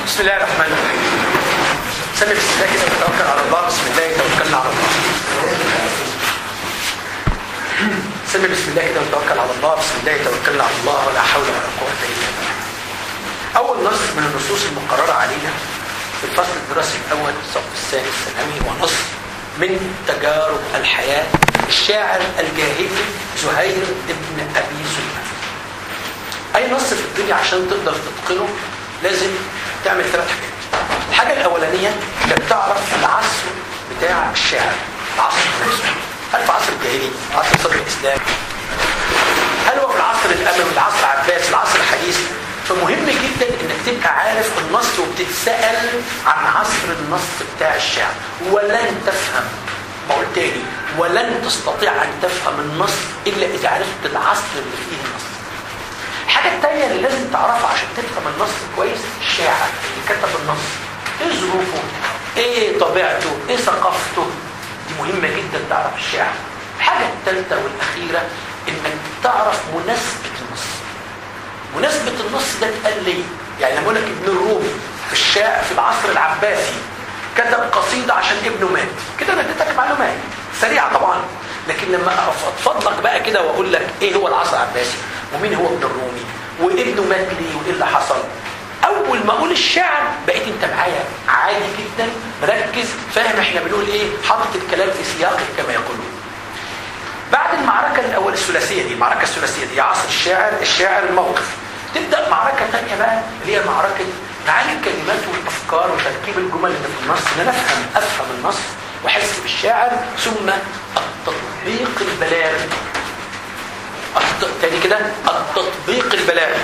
بسم الله الرحمن الرحيم سمي بسم الله كده وتوكل على الله بسم الله توكلنا على الله سمي بسم الله كده وتوكل على الله بسم الله توكلنا على الله ولا حول ولا قوة إلا بالله أول نص من النصوص المقررة علينا في الفصل الدراسي الأول الصف الثاني الثانوي ونص من تجارب الحياة الشاعر الجاهلي زهير ابن أبي سليمان أي نص في الدنيا عشان تقدر تتقنه لازم تعمل ثلاث حاجات الحاجة الأولانية انك تعرف العصر بتاع الشاعر العصر نفسه هل في عصر الجاهلي عصر صدر الإسلام هل هو في العصر الأموي العصر العباسي العصر الحديث فمهم جدا انك تبقى عارف النص وبتتسأل عن عصر النص بتاع الشعر ولن تفهم بقول تاني ولن تستطيع ان تفهم النص الا اذا عرفت العصر اللي فيه النص الحاجة التانية اللي لازم تعرفها عشان تفهم النص كويس الشاعر اللي كتب النص ايه ظروفه ايه طبيعته ايه ثقافته دي مهمة جدا تعرف الشاعر الحاجة الثالثة والأخيرة انك تعرف مناسبة النص مناسبة النص ده اتقال ليه يعني لما اقول لك ابن الرومي في الشاعر في العصر العباسي كتب قصيدة عشان ابنه مات كده انا اديتك معلومات سريعة طبعا لكن لما افضفض لك بقى كده واقول لك ايه هو العصر العباسي ومين هو ابن الرومي وابنه مات ليه وايه اللي حصل اول ما اقول الشعر بقيت انت معايا عادي جدا مركز فاهم احنا بنقول ايه حاطط الكلام في سياقه كما يقولون بعد المعركة الأول الثلاثية دي المعركة الثلاثية دي عصر الشاعر الشاعر الموقف تبدأ معركة ثانية بقى اللي هي معركة معاني الكلمات والأفكار وتركيب الجمل اللي في النص إن أنا أفهم أفهم النص وأحس بالشاعر ثم التطبيق البلاغي الت... تاني كده التطبيق البلاغي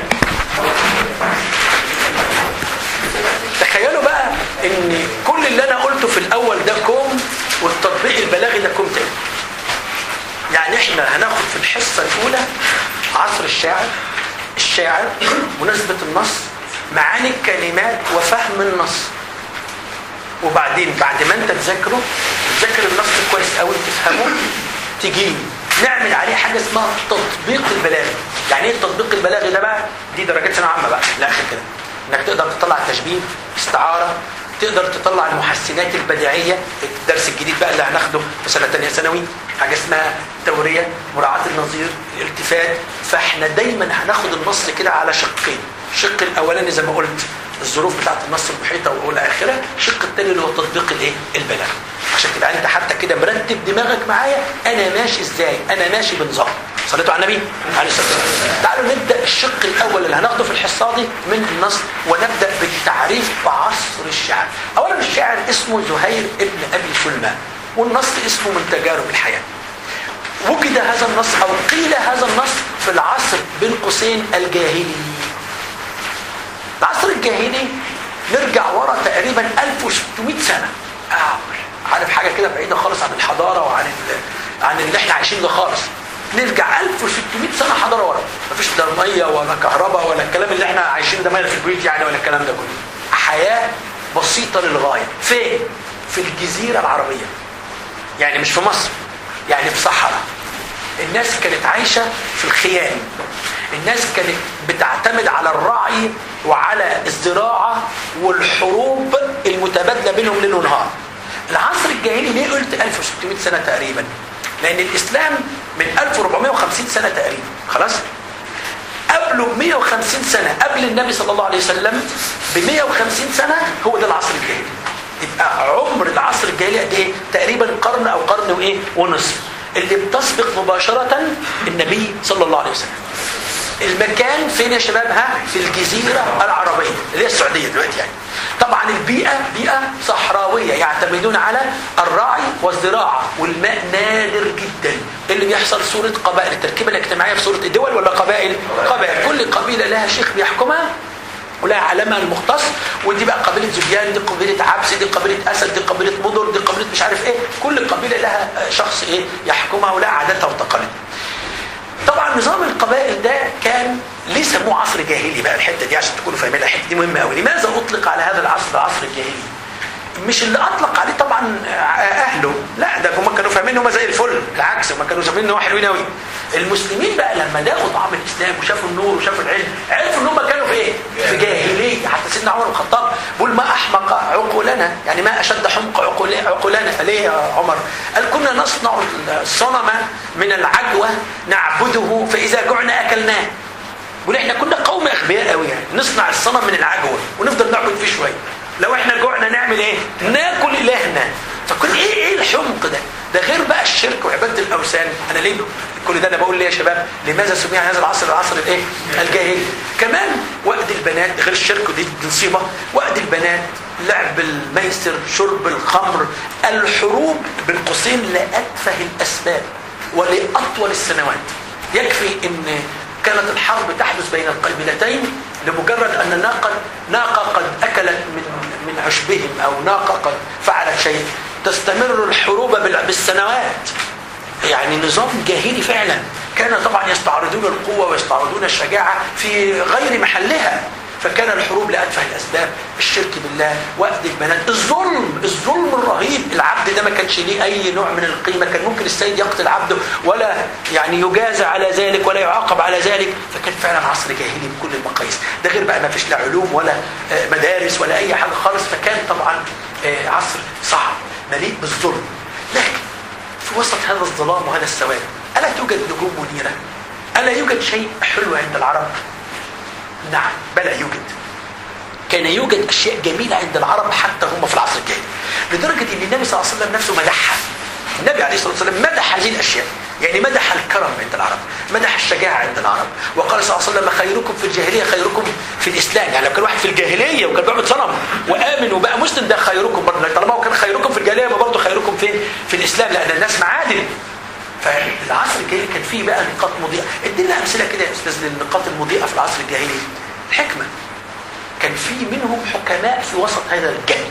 تخيلوا بقى ان كل اللي انا قلته في الاول ده كوم والتطبيق البلاغي ده كوم تاني يعني احنا هناخد في الحصة الاولى عصر الشاعر الشاعر مناسبة النص معاني الكلمات وفهم النص وبعدين بعد ما انت تذاكره تذاكر النص كويس قوي تفهمه تجي نعمل عليه حاجة اسمها التطبيق البلاغي يعني ايه التطبيق البلاغي ده بقى دي درجات ثانويه عامه بقى الاخر كده انك تقدر تطلع التشبيه استعاره تقدر تطلع المحسنات البديعيه الدرس الجديد بقى اللي هناخده في سنه ثانيه ثانوي حاجه اسمها توريه مراعاه النظير الالتفات فاحنا دايما هناخد النص كده على شقين الشق الاولاني زي ما قلت الظروف بتاعت النص المحيطه والى اخره الشق الثاني اللي هو تطبيق الايه البلاغه عشان تبقى انت حتى كده مرتب دماغك معايا انا ماشي ازاي انا ماشي بنظام صليتوا على النبي عليه الصلاه والسلام تعالوا نبدا الشق الاول اللي هناخده في الحصه دي من النص ونبدا بالتعريف بعصر الشعر اولا الشاعر اسمه زهير ابن ابي سلمان والنص اسمه من تجارب الحياه وجد هذا النص او قيل هذا النص في العصر بين قوسين الجاهلي العصر الجاهلي نرجع ورا تقريبا 1600 سنه عارف حاجه كده بعيده خالص عن الحضاره وعن عن اللي احنا عايشين ده خالص نرجع 1600 سنه حضاره ورا مفيش لا ميه ولا كهرباء ولا الكلام اللي احنا عايشينه ده ميه في البيوت يعني ولا الكلام ده كله حياه بسيطه للغايه فين في الجزيره العربيه يعني مش في مصر يعني في صحراء الناس كانت عايشه في الخيام الناس كانت بتعتمد على الرعي وعلى الزراعه والحروب المتبادله بينهم ليل ونهار العصر الجاهلي ليه قلت 1600 سنه تقريبا لان الاسلام من 1450 سنه تقريبا خلاص قبله ب 150 سنه قبل النبي صلى الله عليه وسلم ب 150 سنه هو ده العصر الجاهلي يبقى عمر العصر الجاهلي قد ايه تقريبا قرن او قرن وايه ونصف اللي بتسبق مباشره النبي صلى الله عليه وسلم المكان فين يا شباب ها في الجزيره العربيه اللي هي السعوديه دلوقتي يعني طبعا البيئة بيئة صحراوية يعتمدون على الرعي والزراعة والماء نادر جدا اللي بيحصل صورة قبائل التركيبة الاجتماعية في صورة الدول ولا قبائل قبائل كل قبيلة لها شيخ بيحكمها ولها علامها المختص ودي بقى قبيلة زبيان دي قبيلة عبس دي قبيلة أسد دي قبيلة مضر دي قبيلة مش عارف ايه كل قبيلة لها شخص ايه يحكمها ولها عاداتها وتقاليدها طبعا نظام القبائل ده كان ليه سموه عصر جاهلي بقى الحته دي عشان تكونوا فاهمين الحته دي مهمه قوي لماذا اطلق على هذا العصر العصر الجاهلي مش اللي اطلق عليه طبعا اهله لا ده هم كانوا فاهمين هم زي الفل بالعكس هم كانوا فاهمين ان هو حلوين قوي المسلمين بقى لما داخلوا طعم الاسلام وشافوا النور وشافوا العلم عرفوا ان هم كانوا في ايه في جاهليه حتى سيدنا عمر بن الخطاب عقولنا يعني ما أشد حمق عقولنا ليه يا عمر قال كنا نصنع الصنم من العجوة نعبده فإذا جعنا أكلناه يقول احنا كنا قوم اغبياء قوي يعني نصنع الصنم من العجوه ونفضل نعبد فيه شويه لو احنا جوعنا نعمل ايه ناكل الهنا فكل ايه ايه الحمق ده ده غير بقى الشرك وعباده الاوثان انا ليه كل ده انا بقول ليه يا شباب لماذا سمي هذا العصر العصر الايه الجاهلي كمان وقت البنات غير الشرك ودي نصيبه وقت البنات لعب الميسر شرب الخمر الحروب بين قوسين لاتفه الاسباب ولاطول السنوات يكفي ان كانت الحرب تحدث بين القبيلتين لمجرد أن الناقة ناقة قد أكلت من من عشبهم أو ناقة قد فعلت شيء تستمر الحروب بالسنوات يعني نظام جاهلي فعلا كان طبعا يستعرضون القوة ويستعرضون الشجاعة في غير محلها فكان الحروب لأتفه الأسباب الشرك بالله وقت البنات الظلم الظلم الرهيب العبد ده ما كانش ليه أي نوع من القيمة كان ممكن السيد يقتل عبده ولا يعني يجازى على ذلك ولا يعاقب على ذلك فكان فعلا عصر جاهلي بكل المقاييس ده غير بقى ما فيش لا علوم ولا مدارس ولا أي حاجة خالص فكان طبعا عصر صعب مليء بالظلم لكن في وسط هذا الظلام وهذا السواد ألا توجد نجوم منيرة ألا يوجد شيء حلو عند العرب نعم بلى يوجد كان يوجد أشياء جميلة عند العرب حتى هم في العصر الجاهلي لدرجة أن النبي صلى الله عليه وسلم نفسه مدحها النبي عليه الصلاة والسلام مدح هذه الأشياء يعني مدح الكرم عند العرب مدح الشجاعة عند العرب وقال صلى الله عليه وسلم خيركم في الجاهلية خيركم في الإسلام يعني لو كان واحد في الجاهلية وكان بيعبد صنم وآمن وبقى مسلم ده خيركم برضه طالما هو كان خيركم في الجاهلية يبقى برضه خيركم فين في الإسلام لأن الناس معادن فالعصر الجاهلي كان فيه بقى نقاط مضيئة ادينا أمثلة كده يا أستاذ للنقاط المضيئة في العصر الجاهلي الحكمة كان في منهم حكماء في وسط هذا الجهل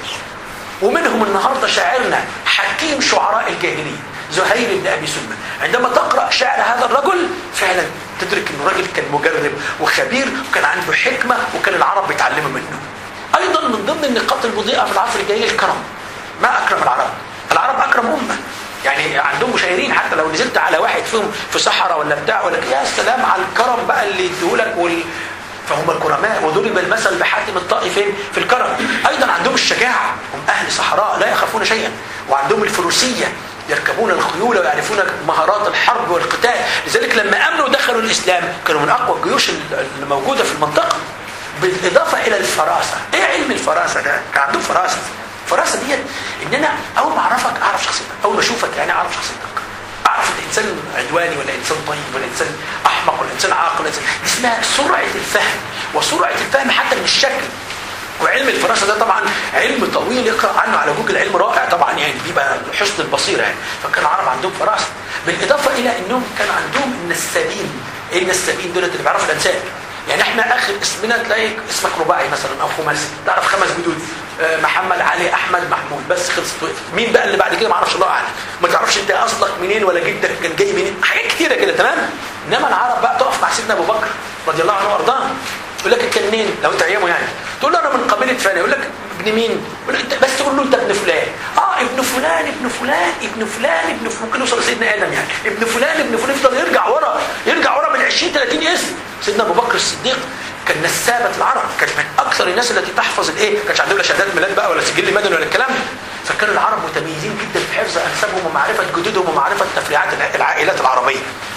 ومنهم النهاردة شاعرنا حكيم شعراء الجاهلية زهير بن أبي سلمى عندما تقرأ شعر هذا الرجل فعلا تدرك أنه راجل كان مجرب وخبير وكان عنده حكمة وكان العرب بيتعلموا منه أيضا من ضمن النقاط المضيئة في العصر الجاهلي الكرم ما أكرم العرب العرب أكرم أمة يعني عندهم مشاهيرين حتى لو نزلت على واحد فيهم في صحراء ولا بتاع ولا يا سلام على الكرم بقى اللي يديهولك وال... فهم الكرماء وضرب المثل بحاتم الطائي فين في الكرم ايضا عندهم الشجاعه هم اهل صحراء لا يخافون شيئا وعندهم الفروسيه يركبون الخيول ويعرفون مهارات الحرب والقتال لذلك لما امنوا ودخلوا الاسلام كانوا من اقوى الجيوش اللي موجوده في المنطقه بالاضافه الى الفراسه ايه علم الفراسه ده كان عندهم فراسه الفراسه ديت ان انا اول ما اعرفك اعرف شخصيتك اول ما اشوفك يعني اعرف شخصيتك اعرف انت انسان عدواني ولا انسان طيب ولا انسان احمق ولا انسان عاقل ولا انسان اسمها سرعه الفهم وسرعه الفهم حتى من الشكل وعلم الفراسه ده طبعا علم طويل يقرا عنه على جوجل علم رائع طبعا يعني بيبقى حسن البصيره يعني فكان العرب عندهم فراسه بالاضافه الى انهم كان عندهم النسابين ايه النسابين دول اللي بيعرفوا الانساب يعني احنا اخر اسمنا تلاقي اسمك رباعي مثلا او خماسي تعرف خمس جدود أه محمد علي احمد محمود بس خلصت وقفت مين بقى اللي بعد كده ما اعرفش الله اعلم ما تعرفش انت اصلك منين ولا جدك كان جاي منين حاجات كتيره كده تمام انما العرب بقى تقف مع سيدنا ابو بكر رضي الله عنه وارضاه يقول لك انت منين لو انت ايامه يعني تقول له انا من قبيله فلان يقول لك ابن مين يقول انت بس تقول له انت ابن فلان اه ابن فلان ابن فلان ابن فلان ابن فلان ممكن يوصل لسيدنا ادم يعني ابن فلان ابن فلان يفضل يرجع ورا يرجع ورا من 20 30 اسم سيدنا ابو بكر الصديق كان نسابة العرب كان من أكثر الناس التي تحفظ الإيه كانش عندهم لا شهادات ميلاد بقى ولا سجل مدني ولا الكلام ده فكان العرب متميزين جدا في حفظ أنسابهم ومعرفة جدودهم ومعرفة تفريعات العائلات العربية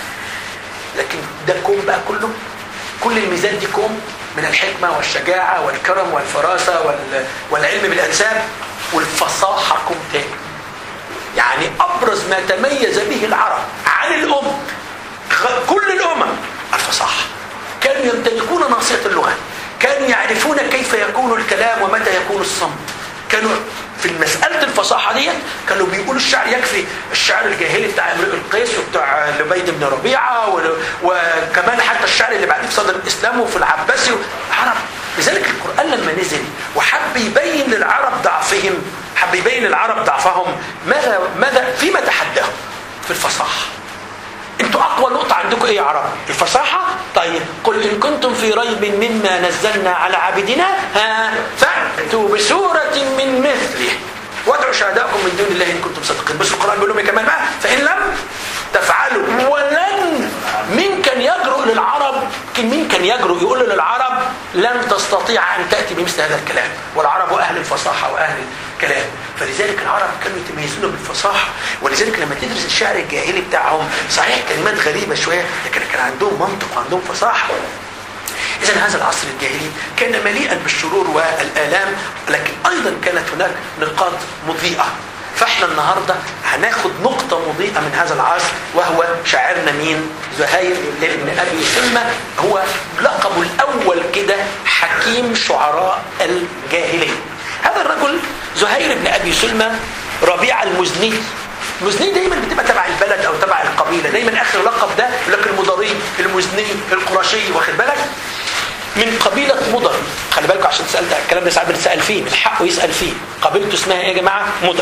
لكن ده كوم بقى كله كل الميزان دي كوم من الحكمة والشجاعة والكرم والفراسة وال... والعلم بالأنساب والفصاحة كوم تاني يعني أبرز ما تميز به العرب عن الأم كل الأمم الفصاحة كانوا يمتلكون ناصية اللغة كانوا يعرفون كيف يكون الكلام ومتى يكون الصمت كانوا في مسألة الفصاحة دي كانوا بيقولوا الشعر يكفي الشعر الجاهلي بتاع امرئ القيس وبتاع لبيد بن ربيعة وكمان حتى الشعر اللي بعديه في صدر الإسلام وفي العباسي العرب لذلك القرآن لما نزل وحب يبين للعرب ضعفهم حب يبين للعرب ضعفهم ماذا ماذا فيما تحداهم في الفصاحة انتوا اقوى نقطة عندكم ايه يا عرب الفصاحة طيب قل ان كنتم في ريب مما نزلنا على عبدنا ها فأتوا بسورة من مثله وادعوا شهداءكم من دون الله ان كنتم صادقين بس القرآن بيقول لهم كمان بقى فإن لم تفعلوا ولن من كان يجرؤ للعرب كان مين كان يجرؤ يقول للعرب لن تستطيع ان تاتي بمثل هذا الكلام والعرب اهل الفصاحه واهل الكلام فلذلك العرب كانوا يتميزون بالفصاحه ولذلك لما تدرس الشعر الجاهلي بتاعهم صحيح كلمات غريبه شويه لكن كان عندهم منطق وعندهم فصاحه إذا هذا العصر الجاهلي كان مليئا بالشرور والآلام لكن أيضا كانت هناك نقاط مضيئة فاحنا النهارده هناخد نقطة مضيئة من هذا العصر وهو شاعرنا مين؟ زهير ابن أبي سلمى هو لقبه الأول كده حكيم شعراء الجاهلية. هذا الرجل زهير بن أبي سلمى ربيع المزني المزني دايما بتبقى تبع البلد او تبع القبيله دايما اخر لقب ده يقول لك المضري المزني القرشي واخد بالك من قبيلة مضر خلي بالكم عشان سألت الكلام ده ساعات بنسأل فيه من حقه يسأل فيه قبيلته اسمها ايه يا جماعة مضر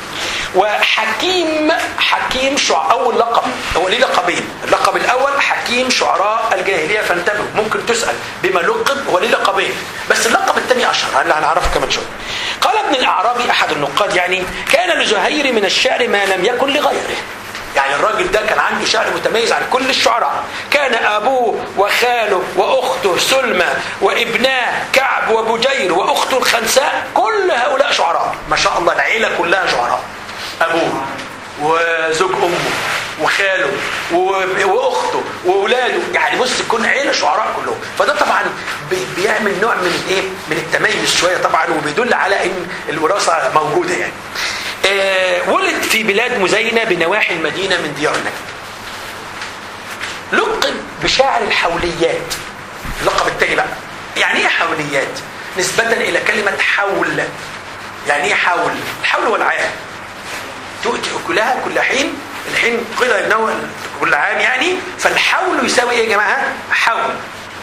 وحكيم حكيم شع أول لقب هو ليه لقبين اللقب الأول حكيم شعراء الجاهلية فانتبهوا ممكن تسأل بما لقب هو ليه لقبين بس اللقب الثاني أشهر اللي هنعرفه كمان شوية قال ابن الأعرابي أحد النقاد يعني كان لزهير من الشعر ما لم يكن لغيره يعني الراجل ده كان عنده شعر متميز عن كل الشعراء كان أبوه وخاله وأخته سلمى وابناه كعب وبجير وأخته الخنساء كل هؤلاء شعراء ما شاء الله العيلة كلها شعراء أبوه وزوج أمه وخاله واخته واولاده يعني بص تكون عيله شعراء كلهم فده طبعا بيعمل نوع من الايه من التميز شويه طبعا وبيدل على ان الوراثه موجوده يعني آه ولد في بلاد مزينه بنواحي المدينه من ديار نجد لقب بشاعر الحوليات اللقب الثاني بقى يعني ايه حوليات نسبة إلى كلمة حول يعني ايه حول الحول والعام تؤتي أكلها كل حين الحين قيل انه كل عام يعني فالحول يساوي ايه يا جماعه حول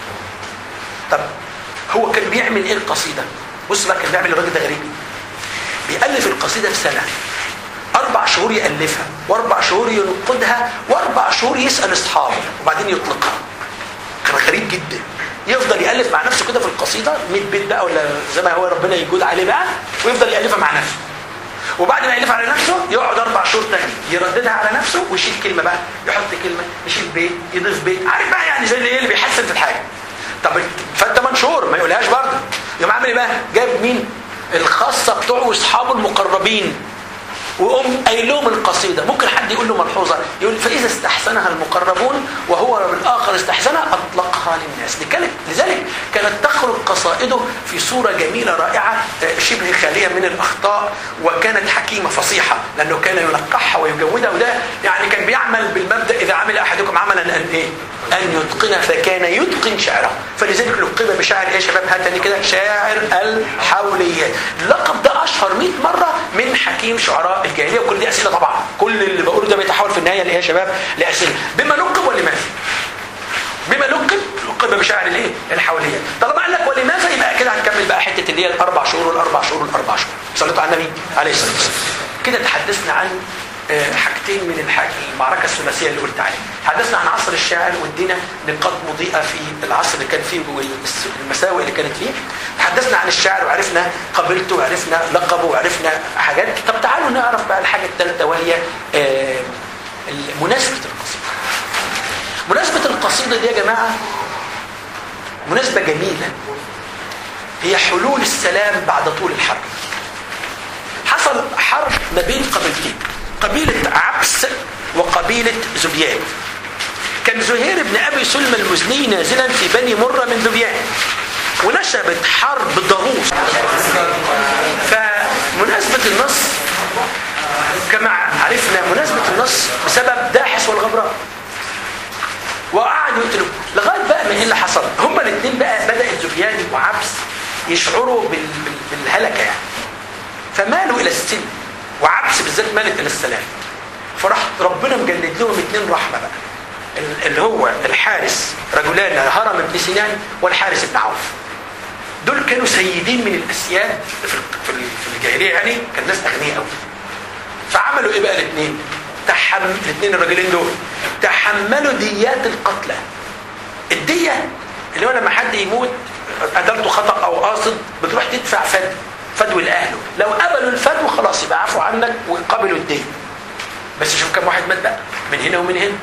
طب هو كان بيعمل ايه القصيده بص بقى كان بيعمل الراجل ده غريب بيألف القصيده في سنه اربع شهور يألفها واربع شهور ينقدها واربع شهور يسأل اصحابه وبعدين يطلقها كان غريب جدا يفضل يألف مع نفسه كده في القصيدة 100 بيت بقى ولا زي ما هو ربنا يجود عليه بقى ويفضل يألفها مع نفسه وبعد ما يألفها على نفسه يقعد أربع شهور تاني يرددها على نفسه ويشيل كلمة بقى يحط كلمة يشيل بيت يضيف بيت عارف بقى يعني زي اللي ايه اللي بيحسن في الحاجة طب فانت منشور ما يقولهاش برضه يقوم عامل ايه بقى جايب مين الخاصة بتوعه واصحابه المقربين ويقوم قايل لهم القصيدة ممكن حد يقول له ملحوظة يقول فإذا استحسنها المقربون وهو بالآخر استحسنها أطلقها للناس لذلك كانت تخرج قصائده في صورة جميلة رائعة شبه خالية من الأخطاء وكانت حكيمة فصيحة لأنه كان يلقحها ويجودها وده يعني كان بيعمل بالمبدأ إذا عمل أحدكم عملا أن إيه أن يتقن فكان يتقن شعره فلذلك لقب بشاعر إيه يا شباب هات تاني كده شاعر الحوليات اللقب ده أشهر 100 مرة من حكيم شعراء الجاهلية وكل دي أسئلة طبعا كل اللي بقوله ده بيتحول في النهاية لإيه يا شباب لأسئلة بما لقب ولماذا بما لقب لقب بشاعر الايه الحوليات طالما قال لك ولماذا يبقى كده هنكمل بقى حته اللي هي الاربع شهور والاربع شهور والاربع شهور صليتوا على النبي عليه الصلاه والسلام كده تحدثنا عن حاجتين من المعركة الثلاثية اللي قلت عليها حدثنا عن عصر الشاعر وادينا نقاط مضيئة في العصر اللي كان فيه والمساوئ اللي كانت فيه حدثنا عن الشاعر وعرفنا قبيلته وعرفنا لقبه وعرفنا حاجات طب تعالوا نعرف بقى الحاجة الثالثة وهي مناسبة القصيدة مناسبة القصيدة دي يا جماعة مناسبة جميلة هي حلول السلام بعد طول الحرب حصل حرب ما بين قبيلتين قبيلة عبس وقبيلة زبيان كان زهير بن أبي سلمى المزني نازلا في بني مرة من ذبيان ونشبت حرب ضروس فمناسبة النص كما عرفنا مناسبة النص بسبب داحس والغبراء وقعدوا يقتلوا لغايه بقى ما ايه اللي حصل هما الاثنين بقى بدات زبيان وعبس يشعروا بال... بال... بالهلكه يعني فمالوا الى السلم وعبس بالذات مالت الى السلام فراح ربنا مجلد لهم اثنين رحمه بقى اللي هو الحارس رجلان هرم بن سنان والحارس بن عوف دول كانوا سيدين من الاسياد في في الجاهليه يعني كان ناس اغنياء قوي فعملوا ايه بقى الاثنين تحمل الاثنين الراجلين دول تحملوا ديات القتلى الدية اللي هو لما حد يموت قتلته خطأ أو قاصد بتروح تدفع فدو فدو لأهله لو قبلوا الفدو خلاص يبقى عفوا عنك وقبلوا الدين بس شوف كم واحد مات بقى من هنا ومن هنا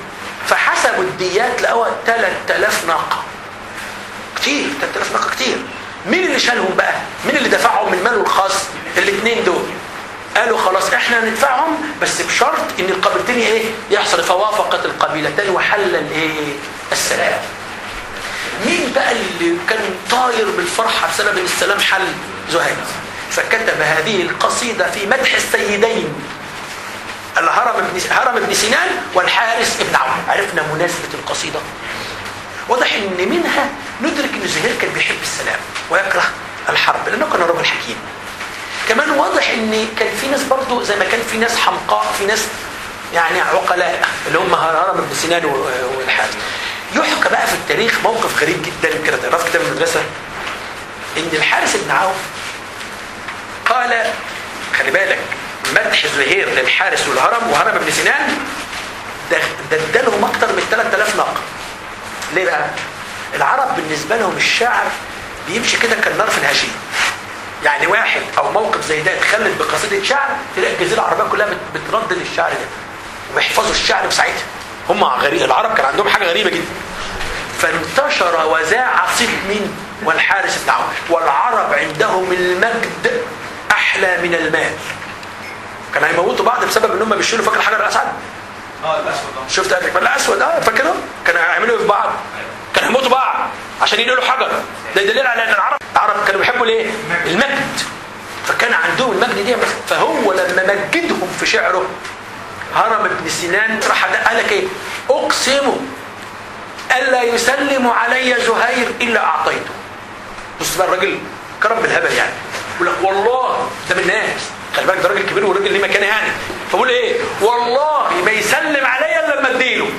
فحسبوا الديات لقوها 3000 ناقه كتير 3000 ناقه كتير مين اللي شالهم بقى مين اللي دفعهم من ماله الخاص الاثنين دول قالوا خلاص احنا هندفعهم بس بشرط ان القبيلتين ايه يحصل فوافقت القبيلتين وحل الايه السلام مين بقى اللي كان طاير بالفرحه بسبب ان السلام حل زهير فكتب هذه القصيده في مدح السيدين الهرم بن هرم بن سنان والحارس بن عوف عرفنا مناسبه القصيده واضح ان منها ندرك ان زهير كان بيحب السلام ويكره الحرب لانه كان رجل حكيم كمان واضح ان كان في ناس برضه زي ما كان في ناس حمقاء في ناس يعني عقلاء اللي هم هرم بن سنان والحارس يحكى بقى في التاريخ موقف غريب جدا كده تقرا في كتاب المدرسه ان الحارس بن عوف قال خلي بالك مدح زهير للحارس والهرم وهرم بن سنان ده ادالهم اكتر من 3000 ناقه ليه بقى العرب بالنسبه لهم الشعر بيمشي كده كالنار في الهشيم يعني واحد او موقف زي ده اتخلد بقصيده شعر تلاقي الجزيره العربيه كلها بترد للشعر ده وبيحفظوا الشعر في ساعتها هم غريب العرب كان عندهم حاجه غريبه جدا فانتشر وزاع صيت مين والحارس بن عوف والعرب عندهم المجد احلى من المال كان هيموتوا بعض بسبب ان هم بيشيلوا فاكر الحجر الاسعد اه الاسود اه شفت قبل ما الاسود اه فاكره كانوا هيعملوا ايه في بعض كانوا هيموتوا بعض عشان ينقلوا حجر ده دليل على ان العرب العرب كانوا بيحبوا الايه المجد فكان عندهم المجد دي فهو لما مجدهم في شعره هرم بن سنان راح قال لك ايه اقسم الا يسلم علي زهير الا اعطيته بص بقى الراجل كرم بالهبل يعني يقول لك والله ده من الناس خلي بالك ده راجل كبير وراجل ليه مكانه يعني فبقول ايه والله ما يسلم عليا الا لما اديله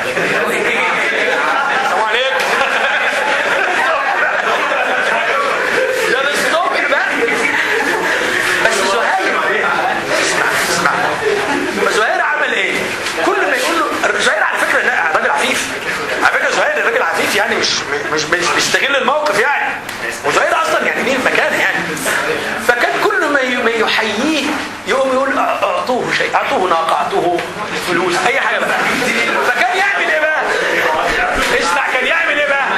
السلام عليكم ده الصبح بقى بس زهير اسمع اسمع فزهير عمل ايه كل ما يقول له زهير على فكره لا راجل عفيف على فكره زهير راجل عفيف يعني مش مش مش بيستغل الموقف يعني وزهير اصلا يعني مين مكانه يعني فكان كل ما ي- ما يحييه يقوم يقول أ- اعطوه شيء اعطوه ناقه اعطوه فلوس اي حاجه بقى فكان يعمل ايه بقى اسمع كان يعمل ايه بقى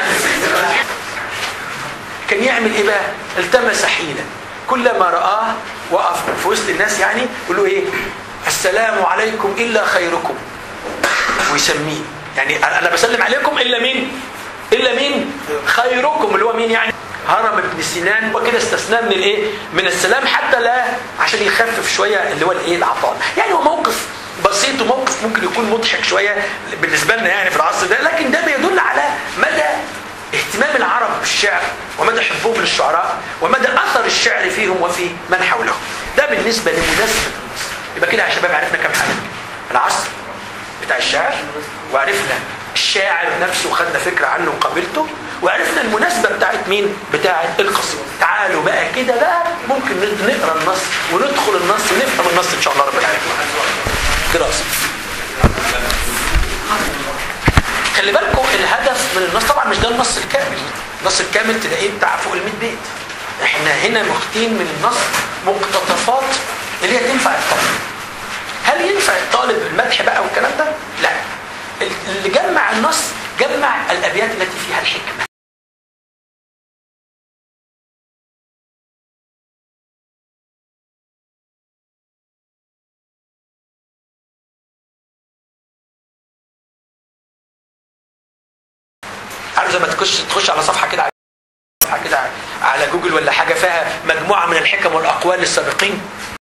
كان يعمل ايه بقى التمس حيلا كلما رآه وقف في وسط الناس يعني يقول له ايه السلام عليكم الا خيركم ويسميه يعني انا بسلم عليكم الا مين الا مين خيركم اللي هو مين يعني هرم ابن سنان وكده استثناه من الايه من السلام حتى لا عشان يخفف شويه اللي هو الايه العطاء يعني هو موقف بسيط وموقف ممكن يكون مضحك شويه بالنسبه لنا يعني في العصر ده لكن ده بيدل على مدى اهتمام العرب بالشعر ومدى حبهم للشعراء ومدى اثر الشعر فيهم وفي من حولهم ده بالنسبه لمناسبه النص يبقى كده يا شباب عرفنا كام حاجه العصر بتاع الشعر وعرفنا الشاعر نفسه خدنا فكره عنه وقابلته وعرفنا المناسبه بتاعت مين بتاعت القصيده تعالوا بقى كده بقى ممكن نقرا النص وندخل النص ونفهم النص ان شاء الله رب العالمين دراسه خلي بالكم الهدف من النص طبعا مش ده النص الكامل النص الكامل تلاقيه بتاع فوق ال 100 بيت احنا هنا واخدين من النص مقتطفات اللي هي تنفع الطالب هل ينفع الطالب المدح بقى والكلام ده لا اللي جمع النص جمع الابيات التي فيها الحكمه عارف زي ما تخش تخش على صفحه كده صفحه كده على جوجل ولا حاجه فيها مجموعه من الحكم والاقوال للسابقين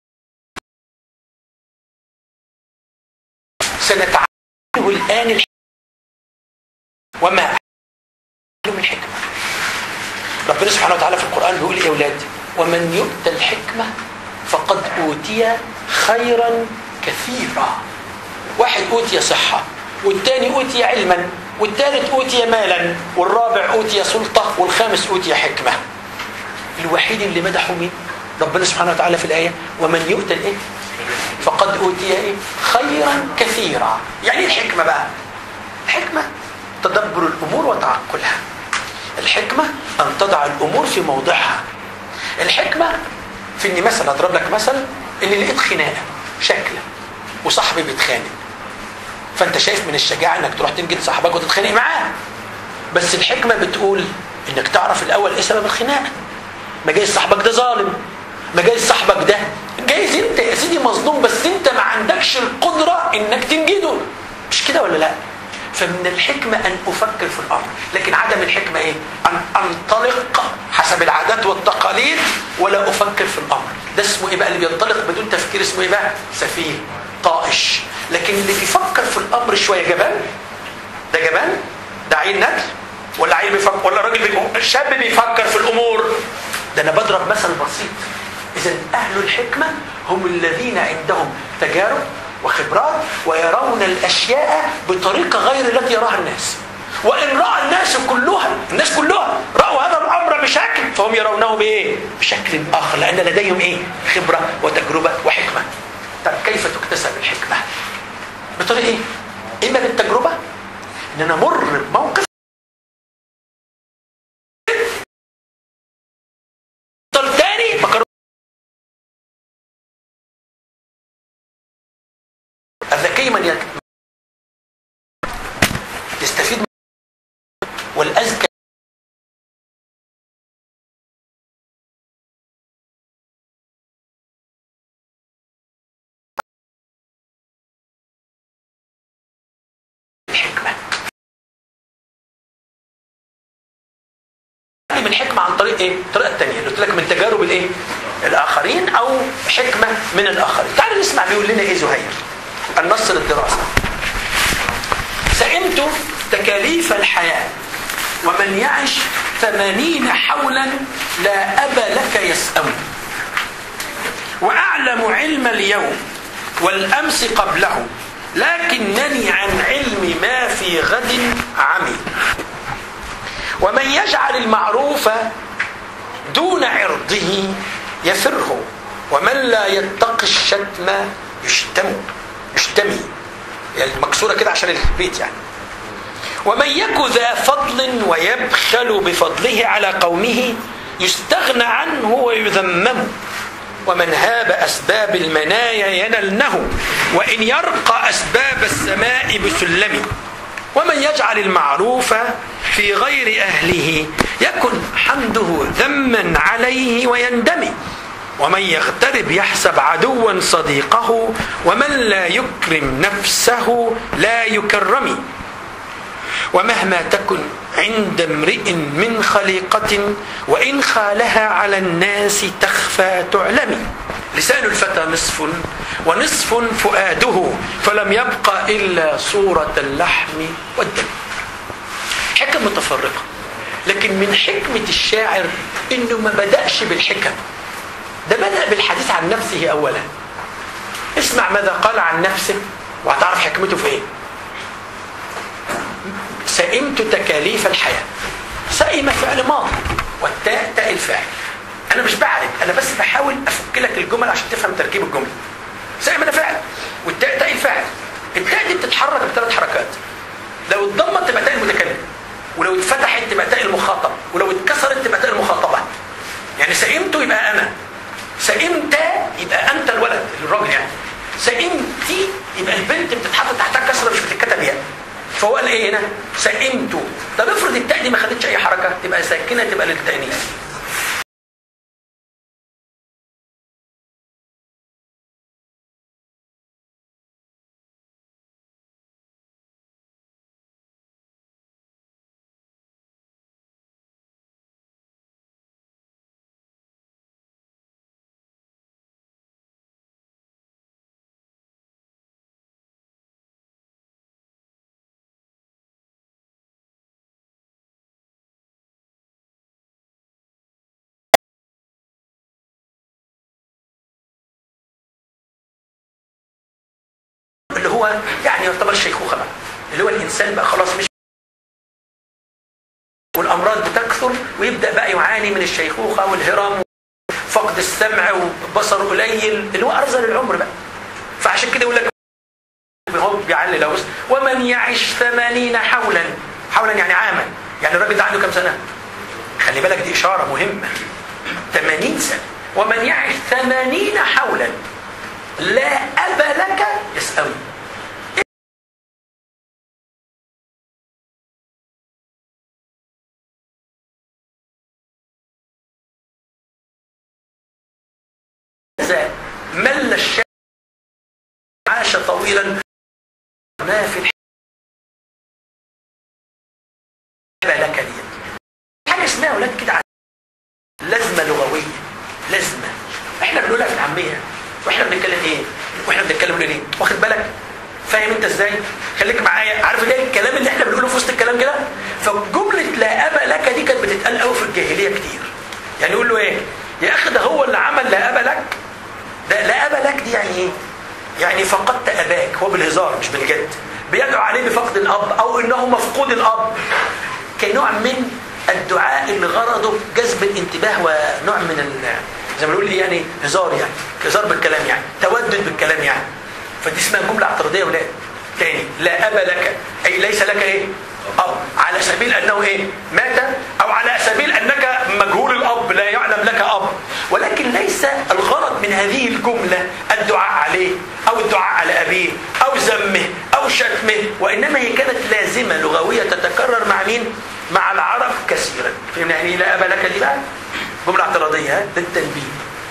سنتعلم الان الحكمة وما علم الحكمه ربنا سبحانه وتعالى في القران بيقول ايه يا اولاد ومن يؤت الحكمه فقد اوتي خيرا كثيرا واحد اوتي صحه والثاني اوتي علما والثالث اوتي مالا والرابع اوتي سلطه والخامس اوتي حكمه الوحيد اللي مدحه مين ربنا سبحانه وتعالى في الايه ومن يؤت الايه فقد اوتي ايه خيرا كثيرا يعني ايه الحكمه بقى الحكمه تدبر الامور وتعقلها الحكمه ان تضع الامور في موضعها الحكمه في اني مثلا اضرب لك مثل اني لقيت خناقه شكله وصاحبي بيتخانق فانت شايف من الشجاعه انك تروح تنجد صاحبك وتتخانق معاه بس الحكمه بتقول انك تعرف الاول ايه سبب الخناقه ما جايز صاحبك ده ظالم ما جايز صاحبك ده جايز انت يا سيدي مظلوم بس انت ما عندكش القدره انك تنجده مش كده ولا لا فمن الحكمة أن أفكر في الأمر لكن عدم الحكمة إيه؟ أن أنطلق حسب العادات والتقاليد ولا أفكر في الأمر ده اسمه إيه بقى اللي بينطلق بدون تفكير اسمه إيه بقى سفيه طائش لكن اللي بيفكر في الأمر شوية جبان ده جبان ده عيل ندل ولا عيل بيفكر ولا راجل بيفكر شاب بيفكر في الأمور ده أنا بضرب مثل بسيط إذا أهل الحكمة هم الذين عندهم تجارب وخبرات ويرون الأشياء بطريقة غير التي يراها الناس وإن رأى الناس كلها الناس كلها رأوا هذا الأمر بشكل فهم يرونه بإيه؟ بشكل آخر لأن لديهم إيه؟ خبرة وتجربة وحكمة طب كيف تكتسب الحكمة؟ بطريقة إيه؟ إما بالتجربة إن أنا أمر بموقف تاني بكرر الذكي من يك... يستفيد من والأذكى الحكمة من الحكمة عن طريق ايه؟ الطريقة الثانية اللي قلت لك من تجارب الايه؟ الآخرين أو حكمة من الآخرين. تعال نسمع بيقول لنا ايه زهير؟ النص للدراسة سئمت تكاليف الحياة ومن يعش ثمانين حولا لا أب لك يسأم وأعلم علم اليوم والأمس قبله لكنني عن علم ما في غد عمي ومن يجعل المعروف دون عرضه يفره ومن لا يتقي الشتم يشتم يشتمي يعني مكسورة كده عشان البيت يعني ومن يك ذا فضل ويبخل بفضله على قومه يستغنى عنه ويذمم ومن هاب أسباب المنايا ينلنه وإن يرقى أسباب السماء بسلم ومن يجعل المعروف في غير أهله يكن حمده ذما عليه ويندمي ومن يغترب يحسب عدوا صديقه ومن لا يكرم نفسه لا يكرم ومهما تكن عند امرئ من خليقة وإن خالها على الناس تخفى تعلم لسان الفتى نصف ونصف فؤاده فلم يبق إلا صورة اللحم والدم حكم متفرقة لكن من حكمة الشاعر إنه ما بدأش بالحكم ده بدأ بالحديث عن نفسه أولا اسمع ماذا قال عن نفسه وهتعرف حكمته في ايه سئمت تكاليف الحياة سئم فعل ماضي والتاء تاء الفاعل انا مش بعرف انا بس بحاول افك لك الجمل عشان تفهم تركيب الجمله سئم ده فعل والتاء تاء الفاعل التاء دي بتتحرك بثلاث حركات لو اتضمت تبقى تاء المتكلم ولو اتفتحت تبقى تاء المخاطب ولو اتكسرت تبقى تاء المخاطبه يعني سئمت يبقى انا سئمت يبقى انت الولد الراجل يعني سئمتي يبقى البنت بتتحط تحتها كسره مش بتتكتب يعني فهو قال ايه هنا سئمت طب افرض التاء دي ما خدتش اي حركه تبقى ساكنه تبقى للتانيث اللي هو يعني يعتبر الشيخوخه بقى اللي هو الانسان بقى خلاص مش والامراض بتكثر ويبدا بقى يعاني من الشيخوخه والهرم فقد السمع وبصر قليل اللي هو ارذل العمر بقى فعشان كده يقول لك هو بيعلي لو ومن يعش ثمانين حولا حولا يعني عاما يعني الراجل ده عنده كام سنه خلي بالك دي اشاره مهمه 80 سنه ومن يعش ثمانين حولا لا أب لك يسأل إذا مل الشاب عاش طويلا ما في الحياة لك دي حاجة اسمها أولاد كده لازمة لغوية لازمة احنا بنقولها في العامية واحنا بنتكلم ايه واحنا بنتكلم ليه واخد بالك فاهم انت ازاي خليك معايا عارف ايه الكلام اللي احنا بنقوله في وسط الكلام كده فجمله لا ابا لك دي كانت بتتقال قوي في الجاهليه كتير يعني يقول له ايه يا اخي ده هو اللي عمل لا ابا لك ده لا ابا لك دي يعني ايه يعني فقدت اباك هو بالهزار مش بالجد بيدعو عليه بفقد الاب او انه مفقود الاب كنوع من الدعاء اللي غرضه جذب الانتباه ونوع من ال... زي ما نقول ايه يعني هزار يعني هزار بالكلام يعني تودد بالكلام يعني فدي اسمها جمله اعتراضيه يا ولاد تاني لا اب لك اي ليس لك ايه اب على سبيل انه ايه مات او على سبيل انك مجهول الاب لا يعلم لك اب ولكن ليس الغرض من هذه الجمله الدعاء عليه او الدعاء على ابيه او ذمه او شتمه وانما هي كانت لازمه لغويه تتكرر مع مين مع العرب كثيرا فهمنا يعني لا اب لك دي بقى جمله اعتراضيه للتنبيه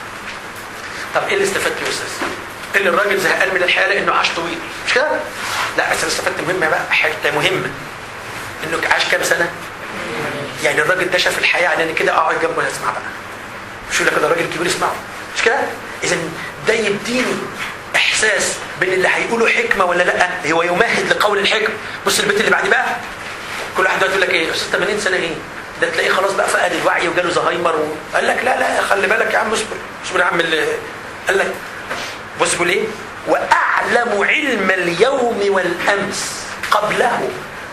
طب ايه اللي استفدته يا استاذ ان الراجل زهقان من الحياه لانه عاش طويل مش كده لا بس انا استفدت مهمه بقى حته مهمه انه عاش كام سنه يعني الراجل ده شاف الحياه يعني انا كده اقعد جنبه اسمع بقى مش يقول لك ده راجل كبير اسمعه مش كده اذا ده يديني احساس بين اللي هيقوله حكمه ولا لا هو يمهد لقول الحكم بص البيت اللي بعد بقى كل واحد يقول لك ايه استاذ 80 سنه ايه ده تلاقيه خلاص بقى فقد الوعي وجاله زهايمر وقال لك لا لا خلي بالك يا عم اصبر اصبر يا عم قال لك بص بيقول ايه واعلم علم اليوم والامس قبله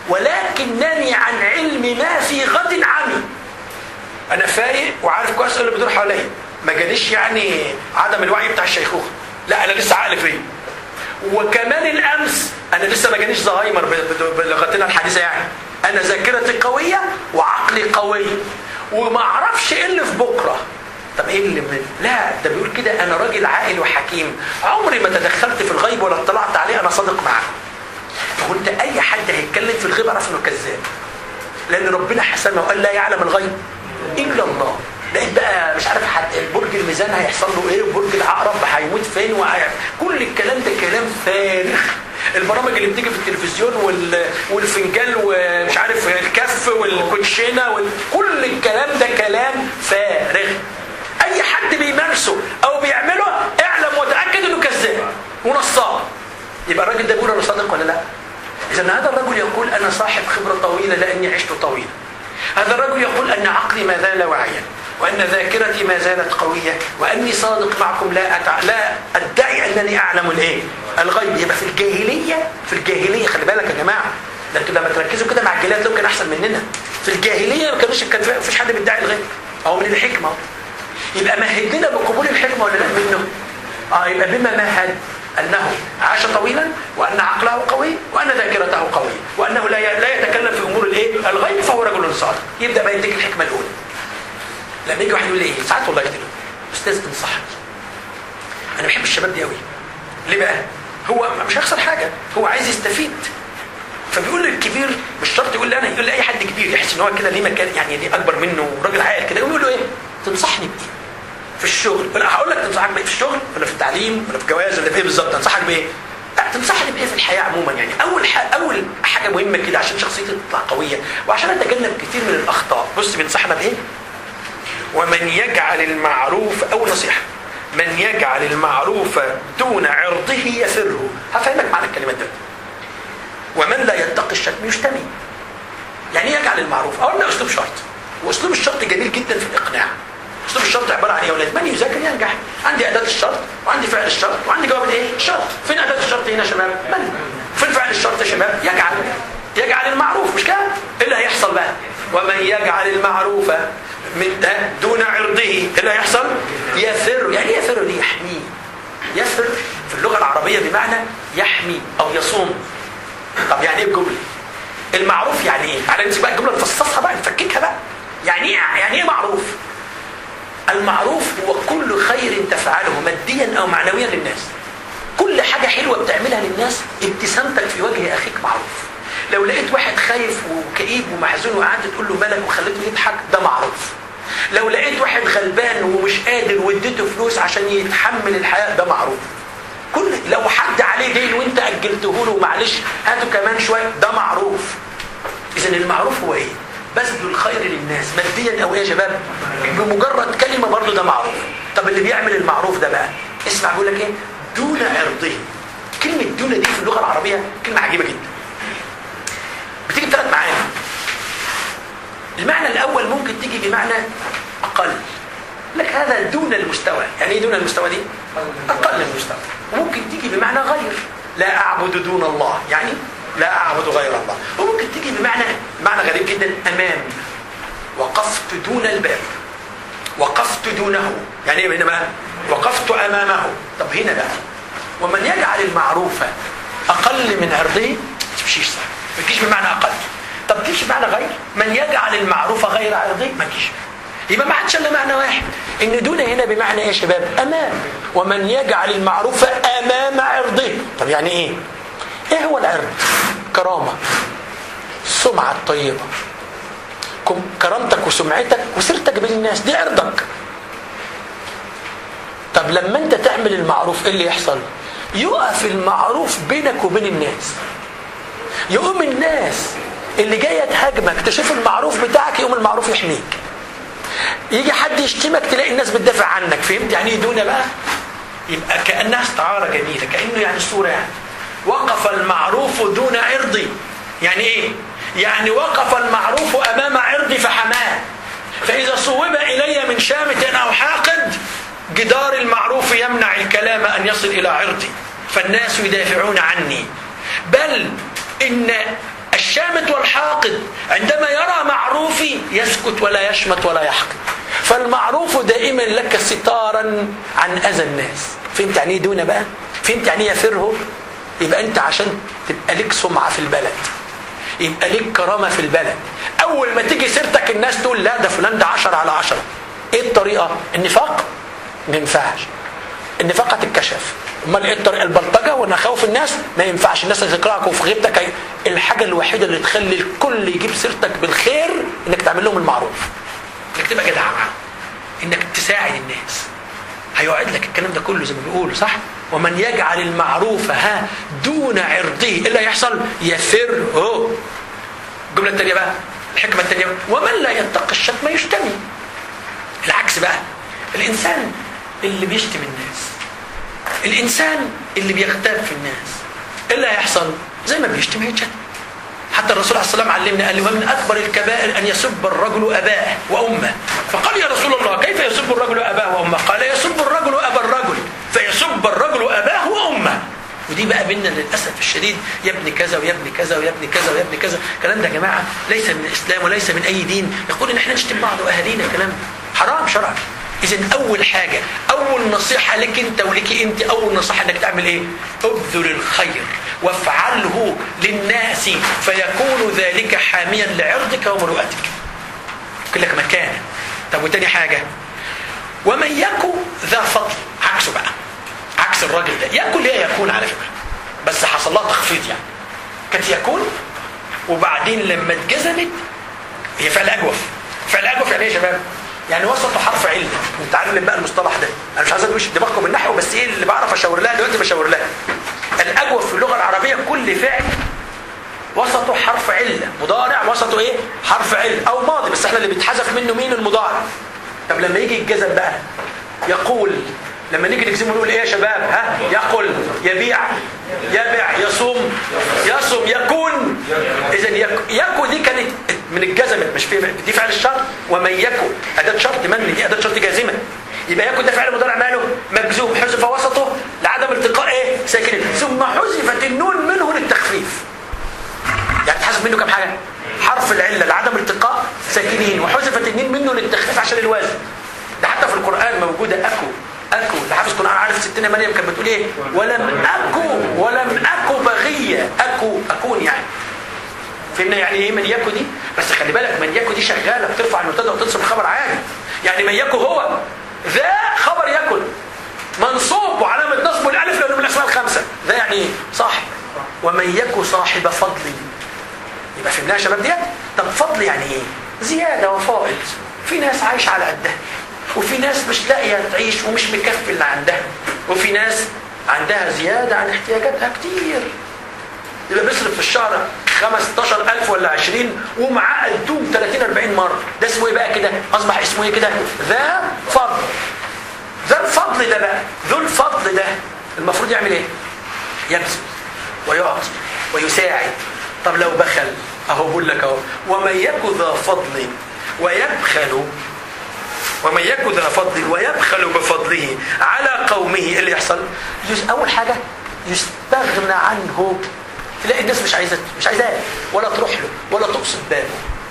ولكنني عن علم ما في غد عمي انا فايق وعارف كويس اللي بيدور حواليا ما جاليش يعني عدم الوعي بتاع الشيخوخه لا انا لسه عقلي فيه وكمان الامس انا لسه ما جانيش زهايمر بلغتنا الحديثه يعني انا ذاكرتي قويه وعقلي قوي وما اعرفش ايه اللي في بكره طب ايه اللي من لا ده بيقول كده انا راجل عاقل وحكيم عمري ما تدخلت في الغيب ولا اطلعت عليه انا صادق معاه هو انت اي حد هيتكلم في الغيب اعرف انه كذاب لان ربنا حسنه وقال لا يعلم الغيب الا الله لقيت بقى مش عارف حد برج الميزان هيحصل له ايه وبرج العقرب هيموت فين وهيعمل كل الكلام ده كلام فارغ البرامج اللي بتيجي في التلفزيون وال... والفنجان ومش عارف الكف والكوتشينه وال... كل الكلام ده كلام فارغ اي حد بيمارسه او بيعمله اعلم وتاكد انه كذاب ونصاب يبقى الراجل ده بيقول انا صادق ولا لا اذا هذا الرجل يقول انا صاحب خبره طويله لاني عشت طويلا هذا الرجل يقول ان عقلي ما زال واعيا وان ذاكرتي ما زالت قويه واني صادق معكم لا أتع... لا ادعي انني اعلم الايه الغيب يبقى في الجاهليه في الجاهليه خلي بالك يا جماعه ده انتوا لما تركزوا كده مع الجاهليه تلاقوا كان احسن مننا في الجاهليه ما كانوش كان فيش حد بيدعي الغيب او من الحكمه يبقى مهد لنا بقبول الحكمه ولا لا منه اه يبقى بما مهد انه عاش طويلا وان عقله قوي وان ذاكرته قويه وانه لا لا يتكلم في امور الايه الغيب فهو رجل صادق يبدا بقى يديك الحكمه الاولى لما يجي واحد يقول لي ايه ساعات والله كتير استاذ انصحني انا بحب الشباب دي قوي ليه بقى هو مش هيخسر حاجه هو عايز يستفيد فبيقول للكبير مش شرط يقول لي انا يقول لاي حد كبير يحس ان هو كده ليه مكان يعني ليه اكبر منه وراجل عاقل كده يقول له ايه تنصحني بايه في الشغل ولا هقول لك تنصحك بايه في الشغل ولا في التعليم ولا في الجواز ولا في ايه بالظبط تنصحك بايه لا تنصحني بايه في الحياه عموما يعني اول حاجة اول حاجه مهمه كده عشان شخصيتي تطلع قويه وعشان اتجنب كتير من الاخطاء بص بينصحنا بايه ومن يجعل المعروف اول نصيحه من يجعل المعروف دون عرضه يفره هفهمك معنى الكلمات دي ومن لا يتقي الشتم يشتمي يعني ايه يجعل المعروف اولا اسلوب شرط واسلوب الشرط جميل جدا في الاقناع اسلوب الشرط عباره عن ايه يا اولاد من يذاكر ينجح عندي اداه الشرط وعندي فعل الشرط وعندي جواب الايه الشرط فين اداه الشرط هنا يا شباب من فين فعل الشرط يا شباب يجعل يجعل المعروف مش كده ايه اللي هيحصل بقى ومن يجعل المعروف من دون عرضه ايه اللي هيحصل يفر يعني ايه يفر دي يحميه يفر في اللغه العربيه بمعنى يحمي او يصون طب يعني ايه الجمله المعروف يعني ايه تعالى نمسك بقى الجمله نفصصها بقى نفككها بقى يعني ايه يعني ايه معروف المعروف هو كل خير تفعله ماديا او معنويا للناس كل حاجه حلوه بتعملها للناس ابتسامتك في وجه اخيك معروف لو لقيت واحد خايف وكئيب ومحزون وقعدت تقول له مالك وخليته يضحك ده معروف لو لقيت واحد غلبان ومش قادر واديته فلوس عشان يتحمل الحياه ده معروف كل لو حد عليه دين وانت اجلته له معلش هاته كمان شويه ده معروف اذا المعروف هو ايه بذل الخير للناس ماديا او ايه يا شباب بمجرد كلمه برضه ده معروف طب اللي بيعمل المعروف ده بقى اسمع بيقول لك ايه دون عرضه كلمه دون دي في اللغه العربيه كلمه عجيبه جدا بتيجي بثلاث معاني المعنى الاول ممكن تيجي بمعنى اقل لك هذا دون المستوى يعني ايه دون المستوى دي اقل المستوى وممكن تيجي بمعنى غير لا اعبد دون الله يعني لا اعبد غير الله وممكن تيجي بمعنى معنى غريب جدا امام وقفت دون الباب وقفت دونه يعني ايه هنا بقى وقفت امامه طب هنا بقى ومن يجعل المعروف اقل من عرضه ما تمشيش صح ما تجيش بمعنى اقل طب تمشي بمعنى غير من يجعل المعروف غير عرضه ما تجيش يبقى ما عادش الا معنى واحد ان دون هنا بمعنى ايه يا شباب امام ومن يجعل المعروف امام عرضه طب يعني ايه ايه هو العرض كرامه السمعه الطيبه كم- كرامتك وسمعتك وسيرتك بين الناس دي عرضك طب لما انت تعمل المعروف ايه اللي يحصل يقف المعروف بينك وبين الناس يقوم الناس اللي جايه تهاجمك تشوف المعروف بتاعك يقوم المعروف يحميك يجي حد يشتمك تلاقي الناس بتدافع عنك فهمت يعني ايه دون بقى يبقى كانها استعاره جميله كانه يعني صوره يعني وقف المعروف دون عرضي يعني ايه يعني وقف المعروف امام عرضي فحماه فاذا صوب الي من شامت او حاقد جدار المعروف يمنع الكلام ان يصل الى عرضي فالناس يدافعون عني بل ان الشامت والحاقد عندما يرى معروفي يسكت ولا يشمت ولا يحقد فالمعروف دائما لك ستارا عن اذى الناس فهمت يعني ايه دون بقى فهمت يعني ايه يفره يبقى انت عشان تبقى لك سمعه في البلد يبقى لك كرامه في البلد اول ما تيجي سيرتك الناس تقول لا ده فلان ده 10 على 10 ايه الطريقه النفاق ما ينفعش النفاق هتتكشف امال ايه الطريقه البلطجه وان اخوف الناس ما ينفعش الناس اللي تقراك وفي غيبتك هي- الحاجه الوحيده اللي تخلي الكل يجيب سيرتك بالخير انك تعمل لهم المعروف انك تبقى جدع معاهم انك تساعد الناس هيقعد لك الكلام ده كله زي ما بيقولوا صح ومن يجعل المعروف ها دون عرضه ايه اللي هيحصل يفر هو الجمله الثانيه بقى الحكمه الثانيه ومن لا يتقي الشتم يشتمي العكس بقى الانسان اللي بيشتم الناس الانسان اللي بيغتاب في الناس ايه اللي هيحصل زي ما بيشتم هيتشتم حتى الرسول عليه الصلاه والسلام علمنا قال ومن اكبر الكبائر ان يسب الرجل اباه وامه فقال يا رسول الله كيف يسب الرجل اباه وامه قال يسب الرجل ابا الرجل فيسب الرجل اباه وامه ودي بقى بينا للاسف الشديد يا ابن كذا ويا ابن كذا ويا ابن كذا ويا ابن كذا الكلام ده يا جماعه ليس من الاسلام وليس من اي دين يقول ان احنا نشتم بعض واهالينا الكلام ده حرام شرعا اذا اول حاجه اول نصيحه لك انت ولك انت اول نصيحه انك تعمل ايه ابذل الخير وافعله للناس فيكون ذلك حاميا لعرضك ومروءتك يكون لك مكانه طب وتاني حاجه ومن يكن ذا فضل عكسه بقى عكس الراجل ده يكن هي يكون على فكره بس حصل لها تخفيض يعني كانت يكون وبعدين لما اتجزمت هي فعل اجوف فعل اجوف يعني ايه يا شباب يعني وسط حرف عله انت عارف بقى المصطلح ده انا مش عايز ادوش دماغكم بالنحو بس ايه اللي بعرف اشاور لها دلوقتي بشاور لها الاجوف في اللغه العربيه كل فعل وسطه حرف عله مضارع وسطه ايه حرف عله او ماضي بس احنا اللي بيتحذف منه مين المضارع طب لما يجي الجزم بقى يقول لما نيجي نجزمه نقول ايه يا شباب ها يقول يبيع يبيع يصوم يصوم يكون اذا يك- يكو دي كانت من الجزمة مش في دي فعل الشرط ومن يكو اداه شرط من دي اداه شرط جازمه يبقى يكو ده فعل مضارع ماله مجزوم حذف وسطه لعدم التقاء ايه ساكنين ثم حذفت النون منه للتخفيف يعني تحذف منه كم حاجه حرف العله لعدم التقاء ساكنين وحذفت النين منه للتخفيف عشان الوزن ده حتى في القران موجوده اكو اكو اللي حافظ القران عارف ستنا مريم كانت بتقول ايه ولم اكو ولم اكو بغيه اكو اكون يعني فهمنا يعني ايه من يكو دي بس خلي بالك من يكو دي شغاله بترفع المبتدا وتنصب الخبر عادي يعني من يكو هو ذا خبر يكن منصوب وعلامه نصبه الالف لانه من الاسماء الخمسه ده يعني ايه صاحب ومن يكو صاحب فضل يبقى فهمناها يا شباب ديت طب فضل يعني ايه زياده وفائض في ناس عايشه على قدها وفي ناس مش لاقيه تعيش ومش مكفي اللي عندها وفي ناس عندها زياده عن احتياجاتها كتير يبقى بيصرف في الشهر 15000 ولا 20 ومعاه قدوم 30 40 مره ده اسمه ايه بقى كده اصبح اسمه ايه كده ذا فضل ذا الفضل ده بقى ذو الفضل ده المفروض يعمل ايه يبذل ويعطي ويساعد طب لو بخل اهو بقول لك اهو ومن يك ذا فضل ويبخل ومن يك ذا فضل ويبخل بفضله على قومه إيه اللي يحصل يس- اول حاجه يستغنى عنه تلاقي الناس مش عايزه مش عايزاه ولا تروح له ولا تقصد بابه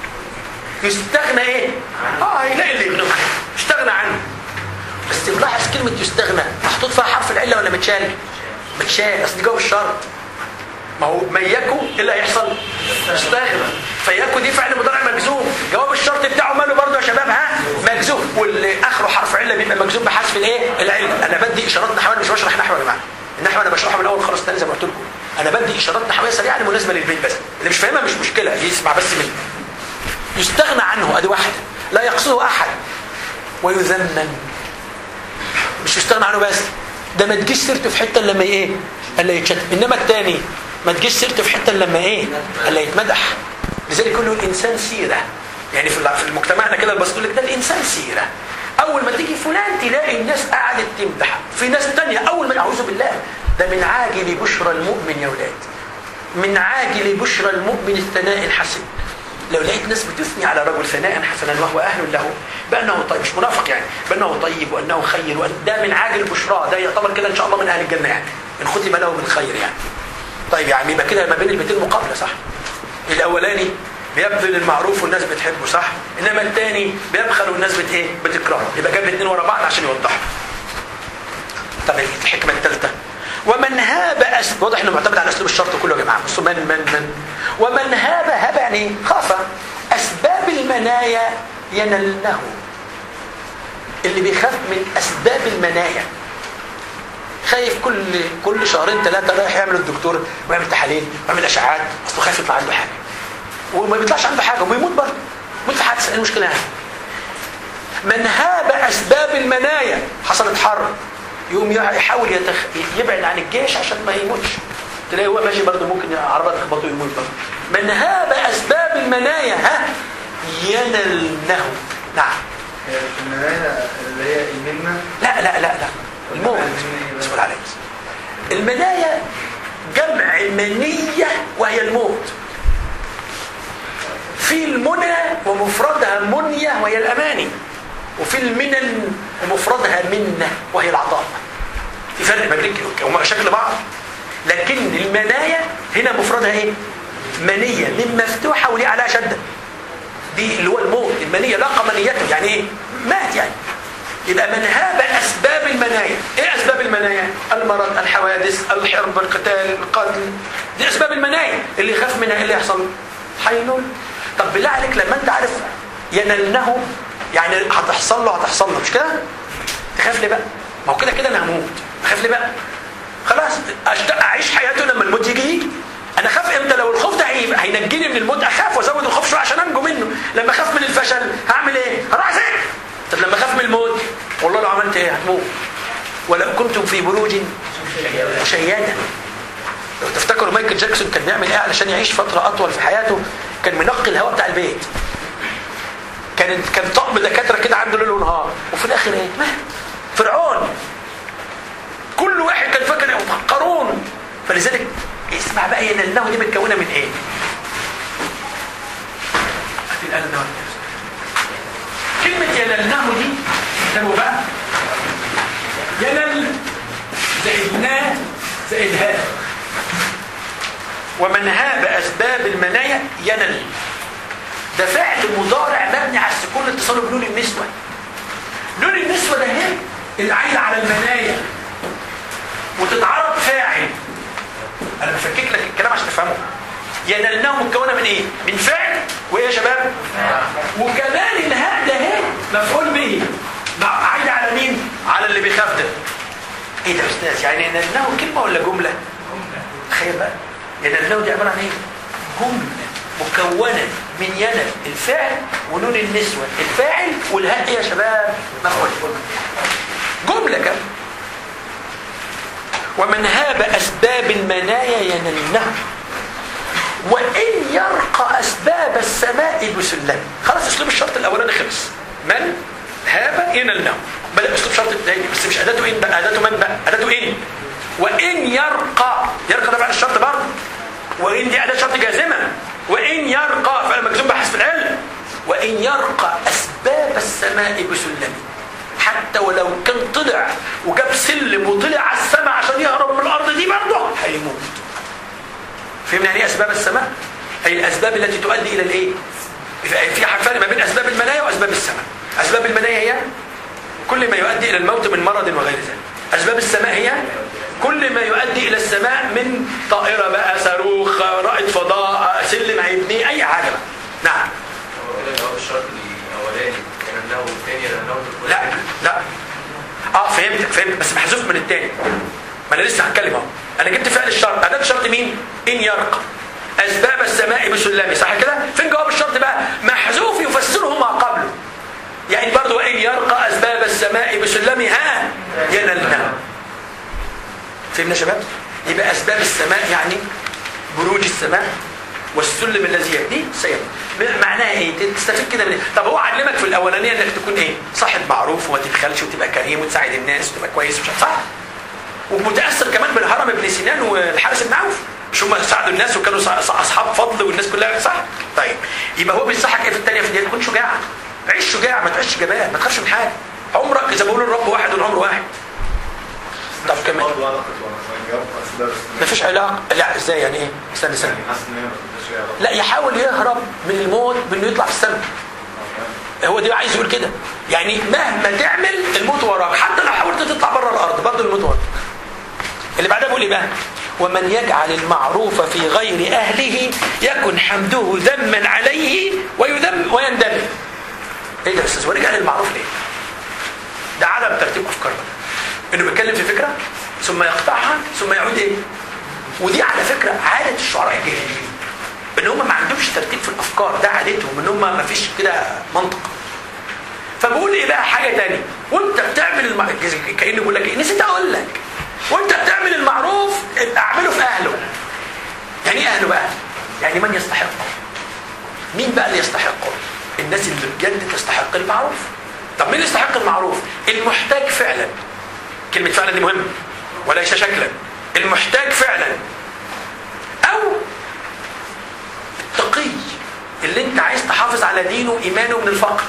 يستغنى ايه اه يلاقي اللي يغنيه يستغنى عنه بس ملاحظ كلمه يستغنى محطوط فيها حرف العله ولا متشال متشال اصل دي جواب الشرط ما هو من يكو ايه اللي هيحصل يستغنى فيكو دي فعل مضارع مجزوم جواب الشرط بتاعه ماله برضه يا شباب ها مجزوم واللي اخره حرف عله بيبقى مجزوم بحذف الايه العله انا بدي اشارات نحويه أنا مش بشرح نحو يا جماعه النحو انا بشرحه من الاول خالص تاني زي ما قلت لكم انا بدي اشارات نحويه سريعه مناسبه للبيت بس اللي مش فاهمها مش مشكله يسمع بس مني يستغنى عنه ادي واحده لا يقصده احد ويذمن مش يستغنى عنه بس ده ما تجيش سيرته في حته إلا لما ايه الا يتشتم انما الثاني ما تجيش سيرته في حته إلا لما ايه الا يتمدح لذلك يقول له الانسان سيره يعني في في مجتمعنا كده البسيط يقول لك ده الانسان سيره اول ما تيجي فلان تلاقي الناس قعدت تمدح في ناس تانية اول ما اعوذ بالله ده من عاجل بشرى المؤمن يا ولاد من عاجل بشرى المؤمن الثناء الحسن لو لقيت ناس بتثني على رجل ثناء حسنا وهو اهل له بانه طيب مش منافق يعني بانه طيب وانه خير وأن ده من عاجل بشراه ده يعتبر كده ان شاء الله من اهل الجنه يعني ان ختم له بالخير يعني طيب يعني يبقى كده ما بين البيتين مقابله صح الاولاني بيبذل المعروف والناس بتحبه صح انما الثاني بيبخل والناس بت ايه بتكرهه يبقى جاب الاثنين ورا بعض عشان يوضحوا طب الحكمه الثالثه ومن هاب أس... واضح انه معتمد على اسلوب الشرط كله يا جماعه بصوا من من من ومن هاب هاب يعني خاف اسباب المنايا ينلنه اللي بيخاف من اسباب المنايا خايف كل كل شهرين ثلاثه رايح يعمل الدكتور ويعمل تحاليل ويعمل اشعاعات اصله خايف يطلع عنده حاجه وما بيطلعش عنده حاجه وبيموت برضه يموت في حادثه ايه المشكله يعني من هاب اسباب المنايا حصلت حرب يقوم يحاول يتخ... يبعد عن الجيش عشان ما يموتش تلاقي هو ماشي برضه ممكن عربات تخبطه يموت برضه من هاب اسباب المنايا ها ينلنه نعم في المنايا اللي هي المنة لا لا لا لا الموت اسمه عليه المنايا جمع منية وهي الموت في المنى ومفردها منية وهي الأماني وفي المنن ومفردها منة وهي العطاء في فرق ما بين هما شكل بعض لكن المنايا هنا مفردها ايه منية من مفتوحة وليه عليها شدة دي اللي هو الموت المنية لاقى منيته يعني ايه مات يعني يبقى من هاب اسباب المنايا ايه اسباب المنايا المرض الحوادث الحرب القتال القتل دي اسباب المنايا اللي يخاف منها ايه اللي يحصل حينول طب بالله عليك لما انت عارف ينلنه يعني هتحصل له هتحصل له مش كده تخاف ليه بقى ما هو كده كده انا هموت اخاف ليه بقى خلاص أشت- اعيش حياته لما الموت يجي يجي انا اخاف امتى لو الخوف ده هي- هينجيني من الموت اخاف وازود الخوف شويه عشان انجو منه لما اخاف من الفشل هعمل ايه هروح اسافر طب لما اخاف من الموت والله لو عملت ايه هتموت ولو كنتم في بروج مشيده لو تفتكروا مايكل جاكسون كان بيعمل ايه علشان يعيش فتره اطول في حياته كان منقي الهواء بتاع البيت كان كان طقم دكاتره كده عنده ليل ونهار وفي الاخر ايه مات فرعون كل واحد كان فاكر قارون فلذلك اسمع بقى ينلنه دي متكونه من ايه في القلب ده ولا إيه؟ كلمه ينلنه دي كتبوا بقى ينل زائد نا زائد ها ومن هاب اسباب المنايا ينل ده فعل مضارع مبني على السكون اتصاله بنون النسوة نون النسوة ده هي اللي عايدة على المنايا وتتعرض فاعل انا بفكك لك الكلام عشان تفهمه ينلناه متكونه من ايه من فعل وايه يا شباب وكمان الهاء ده هي مفعول به مع- عايدة على مين على اللي بيخاف ده ايه ده يا استاذ يعني ينلناه كلمة ولا جملة تخيل بقى ينلناه دي عبارة عن ايه جملة مكونة من ينل الفعل ونون النسوة الفاعل والهاء إيه يا شباب مفعول جملة كم ومن هاب أسباب المنايا ينلنه وإن يرقى أسباب السماء بسلم خلاص أسلوب الشرط الأولاني خلص من هاب ينلنه بل أسلوب شرط الثاني بس مش أداته إن بقى أداته من بقى أداته إن وإن يرقى يرقى ده بعد الشرط برضه وإن دي أداة شرط جازمة وإن يرقى فعل مجزوم بحذف العلم وإن يرقى أسباب السماء بسلم حتى ولو كان طلع وجاب سلم وطلع على السماء عشان يهرب من الأرض دي برضه هيموت فهمنا يعني ايه اسباب السماء اي الاسباب التي تؤدي الى الايه في فرق ما بين اسباب المنايا واسباب السماء اسباب المنايا هي كل ما يؤدي الى الموت من مرض وغير ذلك اسباب السماء هي كل ما يؤدي الى السماء من طائره بقى صاروخ رائد فضاء سلم هيبنيه اي حاجه بقى نعم هو كده جواب الشرط الاولاني كان له والثاني كان له لا لا اه فهمتك فهمت بس محذوف من الثاني ما انا لسه هتكلم اهو انا جبت فعل الشرط اداه الشرط مين ان يرقى اسباب السماء بسلم صح كده فين جواب الشرط بقى محذوف يفسره ما قبله يعني برضه وان يرقى اسباب السماء بسلمها ينلنا فهمنا يا شباب يبقى اسباب السماء يعني بروج السماء والسلم الذي يبنيه سيبني معناها ايه تستفيد كده من إيه؟ طب هو علمك في الاولانيه انك تكون ايه صاحب معروف وما تبخلش وتبقى كريم وتساعد الناس وتبقى كويس ومش عارف- صح ومتاثر كمان بالهرم ابن سنان والحارس بن عوف مش هم ساعدوا الناس وكانوا ص- ص- اصحاب فضل والناس كلها صح طيب يبقى هو بينصحك ايه في الثانيه في دي تكون شجاع عيش شجاع ما تعيش جبان ما تخافش من حاجه عمرك زي ما بيقولوا الرب واحد والعمر واحد طب كمان برضه علاقة ولا جواب أسباب السماء. ما فيش علاقه لا ازاي يعني ايه استنى استنى يعني حاسس إن هي ما فيهاش أي علاقة. لا يحاول يهرب من الموت بانه يطلع في السماء هو ده عايز يقول كده يعني مهما تعمل الموت وراك حتى لو حاولت تطلع بره الارض برضه الموت وراك اللي بعدها بيقول ايه بقى ومن يجعل المعروف في غير اهله يكن حمده ذما عليه ويذم ويندم ايه ده يا استاذ ورجع للمعروف ليه ده عدم ترتيب افكار بقى انه بيتكلم في فكره ثم يقطعها ثم يعود ايه ودي على فكره عاده الشعراء الجاهليين ان هم ما عندهمش ترتيب في الافكار ده عادتهم ان هم ما فيش كده منطق فبقول ايه بقى حاجه تانية وانت بتعمل الم... كانه بيقول لك ايه نسيت اقول لك وانت بتعمل المعروف ابقى اعمله في اهله يعني ايه اهله بقى يعني من يستحقه مين بقى اللي يستحقه الناس اللي بجد تستحق المعروف طب مين اللي يستحق المعروف المحتاج فعلا كلمه فعلا دي مهمه وليس شكلا المحتاج فعلا او التقي اللي انت عايز تحافظ على دينه وايمانه من الفقر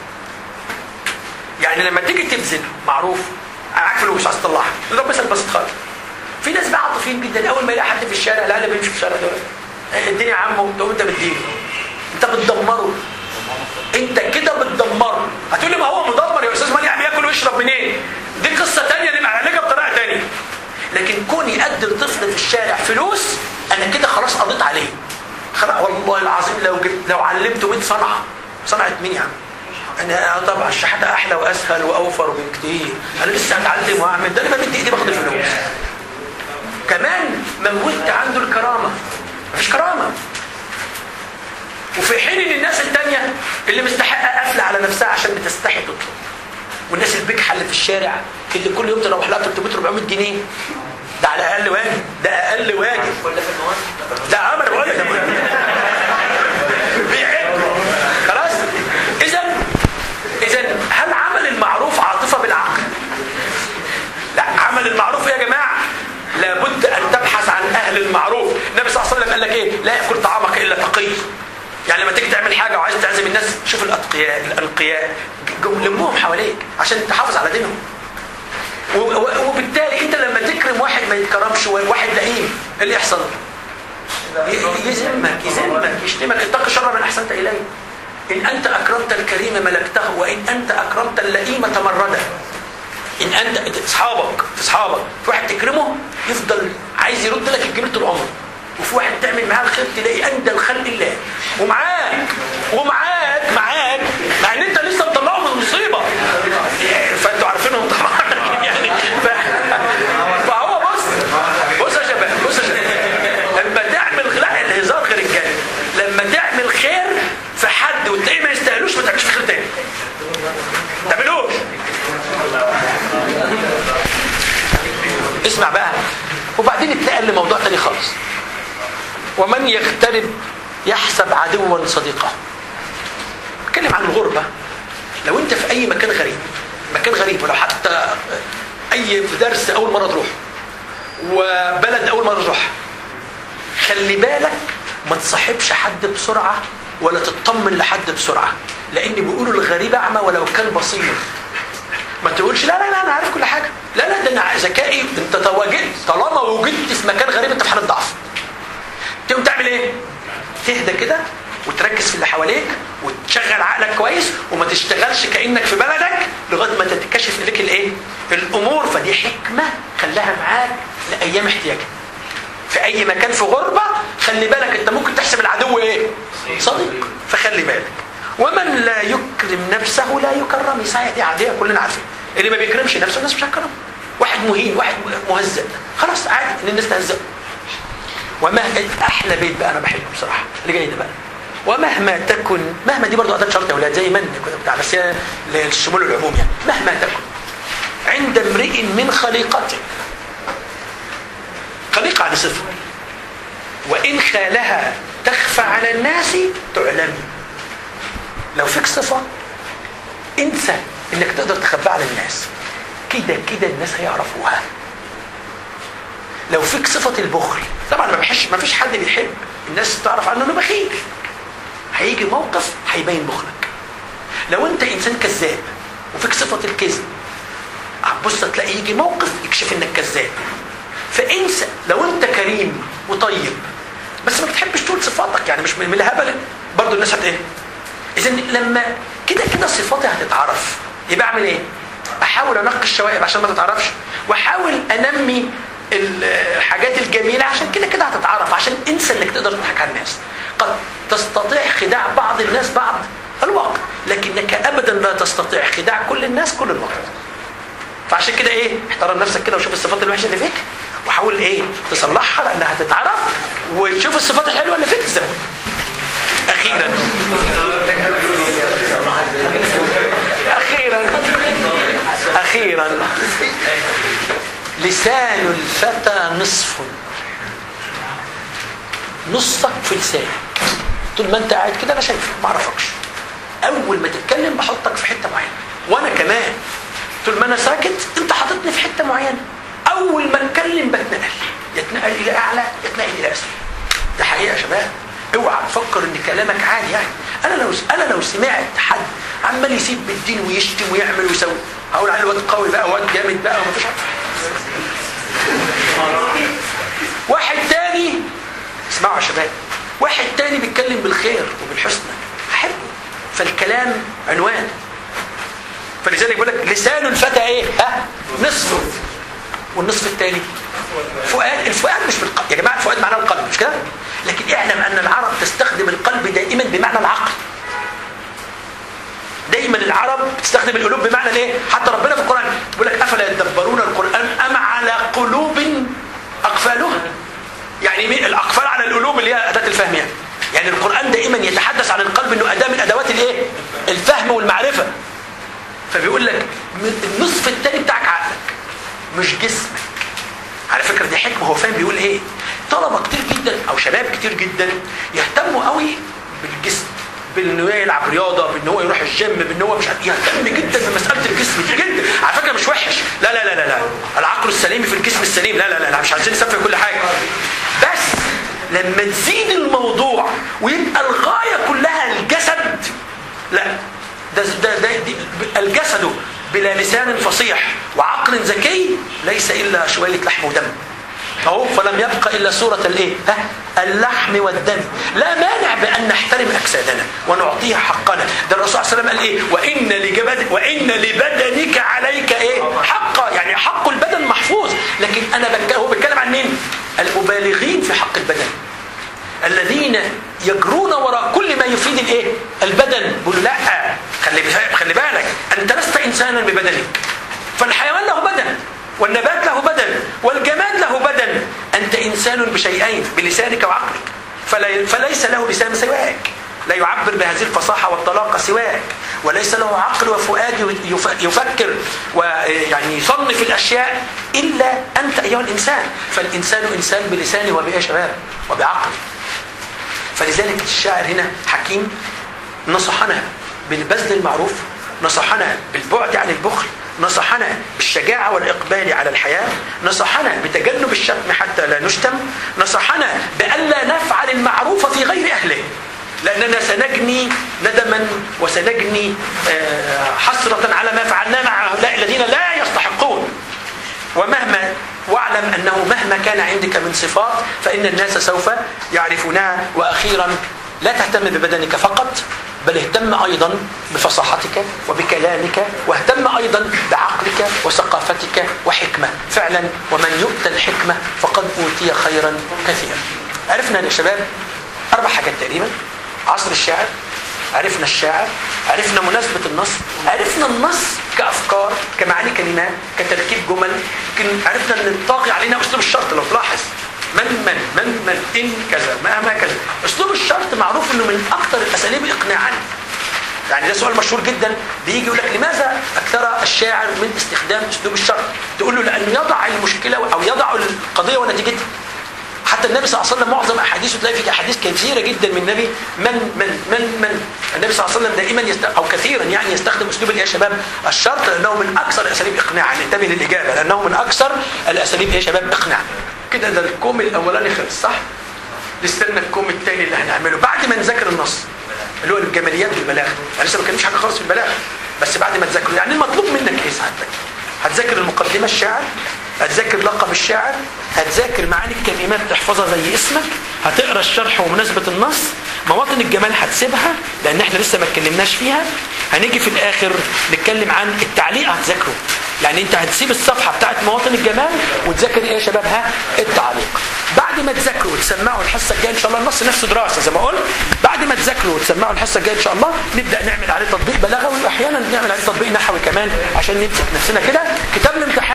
يعني لما تيجي تبذل معروف معاك فلوس عايز تطلعها نضرب مثل بسيط خالص في ناس بقى عاطفيين جدا اول ما يلاقي حد في الشارع لا لا بيمشي في الشارع دول اديني يا عمو تقوم انت بتديله انت بتدمره انت كده بتدمره هتقول لي ما هو مدمر يا استاذ مالي بياكل ويشرب منين دي قصه ثانيه نبقى نعالجها بطريقه ثانيه لكن كوني ادي الطفل في الشارع فلوس انا كده خلاص قضيت عليه خلاص والله العظيم لو جبت لو علمته 100 صنعه صنعه مين يا عم انا طبعا الشحاته احلى واسهل واوفر بكتير انا لسه هتعلم واعمل ده انا بمد ايدي باخد الفلوس كمان موتت عنده الكرامه مفيش كرامه وفي حين ان الناس التانية اللي مستحقه قافله على نفسها عشان بتستحي تطلب والناس البجحه اللي في الشارع اللي كل يوم تروح لها 300 400 جنيه ده على اقل واجب ده اقل واجب كل في المواد ده عمل بقول لك ده بيعد خلاص اذا اذا هل عمل المعروف عاطفه بالعقل لا عمل المعروف يا جماعه لابد ان تبحث عن اهل المعروف النبي صلى الله عليه وسلم قال لك ايه لا ياكل طعامك الا تقي يعني لما تيجي تعمل حاجه وعايز تعزم الناس شوف الاتقياء الانقياء ج- لمهم حواليك عشان تحافظ على دينهم و- و- وبالتالي انت لما تكرم واحد ما يتكرمش واحد لئيم ايه اللي يحصل؟ ي- يذمك يذمك يشتمك اتق شر من احسنت اليه ان انت اكرمت الكريم ملكته وان انت اكرمت اللئيم تمرده ان انت اصحابك اصحابك في واحد تكرمه يفضل عايز يرد لك الجميل طول عمره وفي واحد تعمل معاه الخير تلاقي اندى الخلق الله ومعاك ومعاك معاك مع ان انت لسه مطلعه من المصيبه فانتوا عارفينهم طبعا يعني ف... فهو بص بص يا شباب بص يا شباب لما تعمل لا الهزار غير الجد لما تعمل خير اسمع بقى وبعدين اتنقل لموضوع تاني خالص ومن يغترب يحسب عدوا صديقه اتكلم عن الغربه لو انت في اي مكان غريب مكان غريب ولو حتى اي درس اول مره تروح وبلد اول مره تروح خلي بالك ما تصاحبش حد بسرعه ولا تطمن لحد بسرعه لان بيقولوا الغريب اعمى ولو كان بصير ما تقولش لا لا لا انا عارف كل حاجه لا لا ده انا ذكائي انت تواجدت طالما وجدت في مكان غريب انت في حاله ضعف تقوم تعمل ايه تهدى كده وتركز في اللي حواليك وتشغل عقلك كويس وما تشتغلش كانك في بلدك لغايه ما تتكشف اليك الايه الامور فدي حكمه خليها معاك لايام احتياجك في اي مكان في غربه خلي بالك انت ممكن تحسب العدو ايه صديق فخلي بالك ومن لا يكرم نفسه لا يكرم صحيح دي عاديه كلنا عارفين اللي ما بيكرمش نفسه الناس مش هتكرمه واحد مهين واحد مهزأ خلاص عادي ان الناس تهزأه وما احلى بيت بقى انا بحبه بصراحه اللي جاي ده بقى ومهما تكن مهما دي برضه اداه شرط يا اولاد زي من كده بتاع بس هي للشمول العمومي يعني مهما تكن عند امرئ من خليقته خليقه على صفه وان خالها تخفى على الناس تعلمي لو فيك صفه انسى انك تقدر تخبيها على الناس كده كده الناس هيعرفوها لو فيك صفة البخل طبعا ما بحش ما فيش حد بيحب الناس تعرف عنه انه بخيل هيجي موقف هيبين بخلك لو انت انسان كذاب وفيك صفة الكذب هتبص تلاقي يجي موقف يكشف انك كذاب فانسى لو انت كريم وطيب بس ما بتحبش تقول صفاتك يعني مش من الهبل برضه الناس هت ايه اذا لما كده كده صفاتي هتتعرف يبقى اعمل ايه احاول انقي الشوائب عشان ما تتعرفش واحاول انمي الحاجات الجميلة عشان كده كده هتتعرف عشان انسى انك تقدر تضحك على الناس قد تستطيع خداع بعض الناس بعض الوقت لكنك ابدا لا تستطيع خداع كل الناس كل الوقت فعشان كده ايه احترم نفسك كده وشوف الصفات الوحشه اللي فيك وحاول ايه تصلحها لانها هتتعرف وتشوف الصفات الحلوه اللي فيك تزود اخيرا اخيرا اخيرا لسان الفتى نصف نصك في لسانك طول ما انت قاعد كده انا شايفك ما اعرفكش اول ما تتكلم بحطك في حته معينه وانا كمان طول ما انا ساكت انت حاططني في حته معينه اول ما اتكلم بتنقل يتنقل الى اعلى يتنقل الى اسفل ده حقيقه يا شباب اوعى تفكر ان كلامك عادي يعني انا لو انا لو سمعت حد عمال يسيب بالدين ويشتم ويعمل ويسوي هقول عليه واد قوي بقى واد جامد بقى ومفيش حاجه واحد تاني اسمعوا يا شباب واحد تاني بيتكلم بالخير وبالحسنى احبه فالكلام عنوان فلذلك بيقول لك لسان الفتى ايه ها نصفه والنصف الثاني فؤاد الفؤاد مش بالقلب يا جماعه الفؤاد معناه القلب مش كده لكن اعلم ان العرب تستخدم القلب دائما بمعنى العقل دايما العرب تستخدم القلوب بمعنى الايه حتى ربنا في القران بيقول لك افلا يتدبرون القران ام على قلوب اقفالها يعني مين الاقفال على القلوب اللي هي اداه الفهم يعني يعني القران دائما يتحدث عن القلب انه اداه من ادوات الايه الفهم والمعرفه فبيقول لك النصف الثاني بتاعك عقلك مش جسمك على فكره دي حكمه هو فاهم بيقول ايه طلبه كتير جدا او شباب كتير جدا يهتموا قوي بالجسم بانه يلعب رياضه بان هو يروح الجيم بان هو مش يهتم جدا بمساله الجسم جدا على فكره مش وحش لا لا لا لا لا العقل السليم في الجسم السليم لا لا لا, لا. مش عايزين نسفه كل حاجه بس لما تزيد الموضوع ويبقى الغايه كلها الجسد لا ده ده, ده الجسد بلا لسان فصيح وعقل ذكي ليس الا شويه لحم ودم اهو فلم يبق الا صوره الايه ها اللحم والدم لا مانع بان نحترم اجسادنا ونعطيها حقنا ده الرسول صلى الله عليه وسلم قال ايه وان لجبد وان لبدنك عليك ايه حقا يعني حق البدن محفوظ لكن انا بك... هو بيتكلم عن مين المبالغين في حق البدن الذين يجرون وراء كل ما يفيد الايه البدن بيقولوا لا خلي خلي بالك انت لست انسانا ببدنك فالحيوان له بدن والنبات له بدن والجماد له بدن أنت إنسان بشيئين بلسانك وعقلك فلي فليس له لسان سواك لا يعبر بهذه الفصاحة والطلاقة سواك وليس له عقل وفؤاد يف- يفكر ويعني يصنف الاشياء الا انت ايها الانسان فالانسان انسان بلسانه وبايه يا شباب وبعقله فلذلك الشاعر هنا حكيم نصحنا بالبذل المعروف نصحنا بالبعد عن البخل نصحنا بالشجاعة والإقبال على الحياة نصحنا بتجنب الشتم حتى لا نشتم نصحنا بألا نفعل المعروف في غير أهله لأننا سنجني ندما وسنجني آه، حسرة على ما فعلناه مع هؤلاء الذين لا يستحقون ومهما واعلم انه مهما كان عندك من صفات فان الناس سوف يعرفونها واخيرا لا تهتم ببدنك فقط بل اهتم ايضا بفصاحتك وبكلامك واهتم ايضا بعقلك وثقافتك وحكمه فعلا ومن يؤتى الحكمه فقد اوتي خيرا كثيرا عرفنا يا شباب اربع حاجات تقريبا عصر الشاعر عرفنا الشاعر عرفنا مناسبة النص عرفنا النص كأفكار كمعاني كلمات كتركيب جمل يمكن عرفنا أن الطاغي علينا أسلوب الشرط لو تلاحظ من من من من إن كذا ما ما كذا أسلوب الشرط معروف أنه من أكثر الأساليب إقناعا يعني ده سؤال مشهور جدا بيجي يقول لك لماذا اكثر الشاعر من استخدام اسلوب الشرط تقول له لانه يضع المشكله او يضع القضيه ونتيجتها حتى النبي صلى الله عليه وسلم معظم احاديثه تلاقي في احاديث كثيره جدا من النبي من من من من النبي صلى الله عليه وسلم دائما يست... او كثيرا يعني يستخدم اسلوب ايه يا شباب الشرط لانه من اكثر الاساليب اقناعا انتبه للاجابه لانه من اكثر الاساليب ايه يا شباب اقناعا كده ده الكوم الاولاني خلص صح نستنى الكوم الثاني اللي هنعمله بعد ما نذاكر النص اللي هو الجماليات والبلاغه انا لسه ما كانش حاجه خالص في البلاغه بس بعد ما تذاكره يعني المطلوب منك ايه سعادتك هتذاكر المقدمه الشاعر هتذاكر لقب الشاعر هتذاكر معاني الكلمات تحفظها زي اسمك هتقرا الشرح ومناسبه النص مواطن الجمال هتسيبها لان احنا لسه ما اتكلمناش فيها هنيجي في الاخر نتكلم عن التعليق هتذاكره يعني انت هتسيب الصفحه بتاعت مواطن الجمال وتذاكر ايه يا شباب ها التعليق بعد ما تذاكروا وتسمعوا الحصه الجايه ان شاء الله النص نفسه دراسه زي ما قلت بعد ما تذاكروا وتسمعوا الحصه الجايه ان شاء الله نبدا نعمل عليه تطبيق بلاغوي واحيانا نعمل عليه تطبيق نحوي كمان عشان نمسك نفسنا كده كتاب الامتحان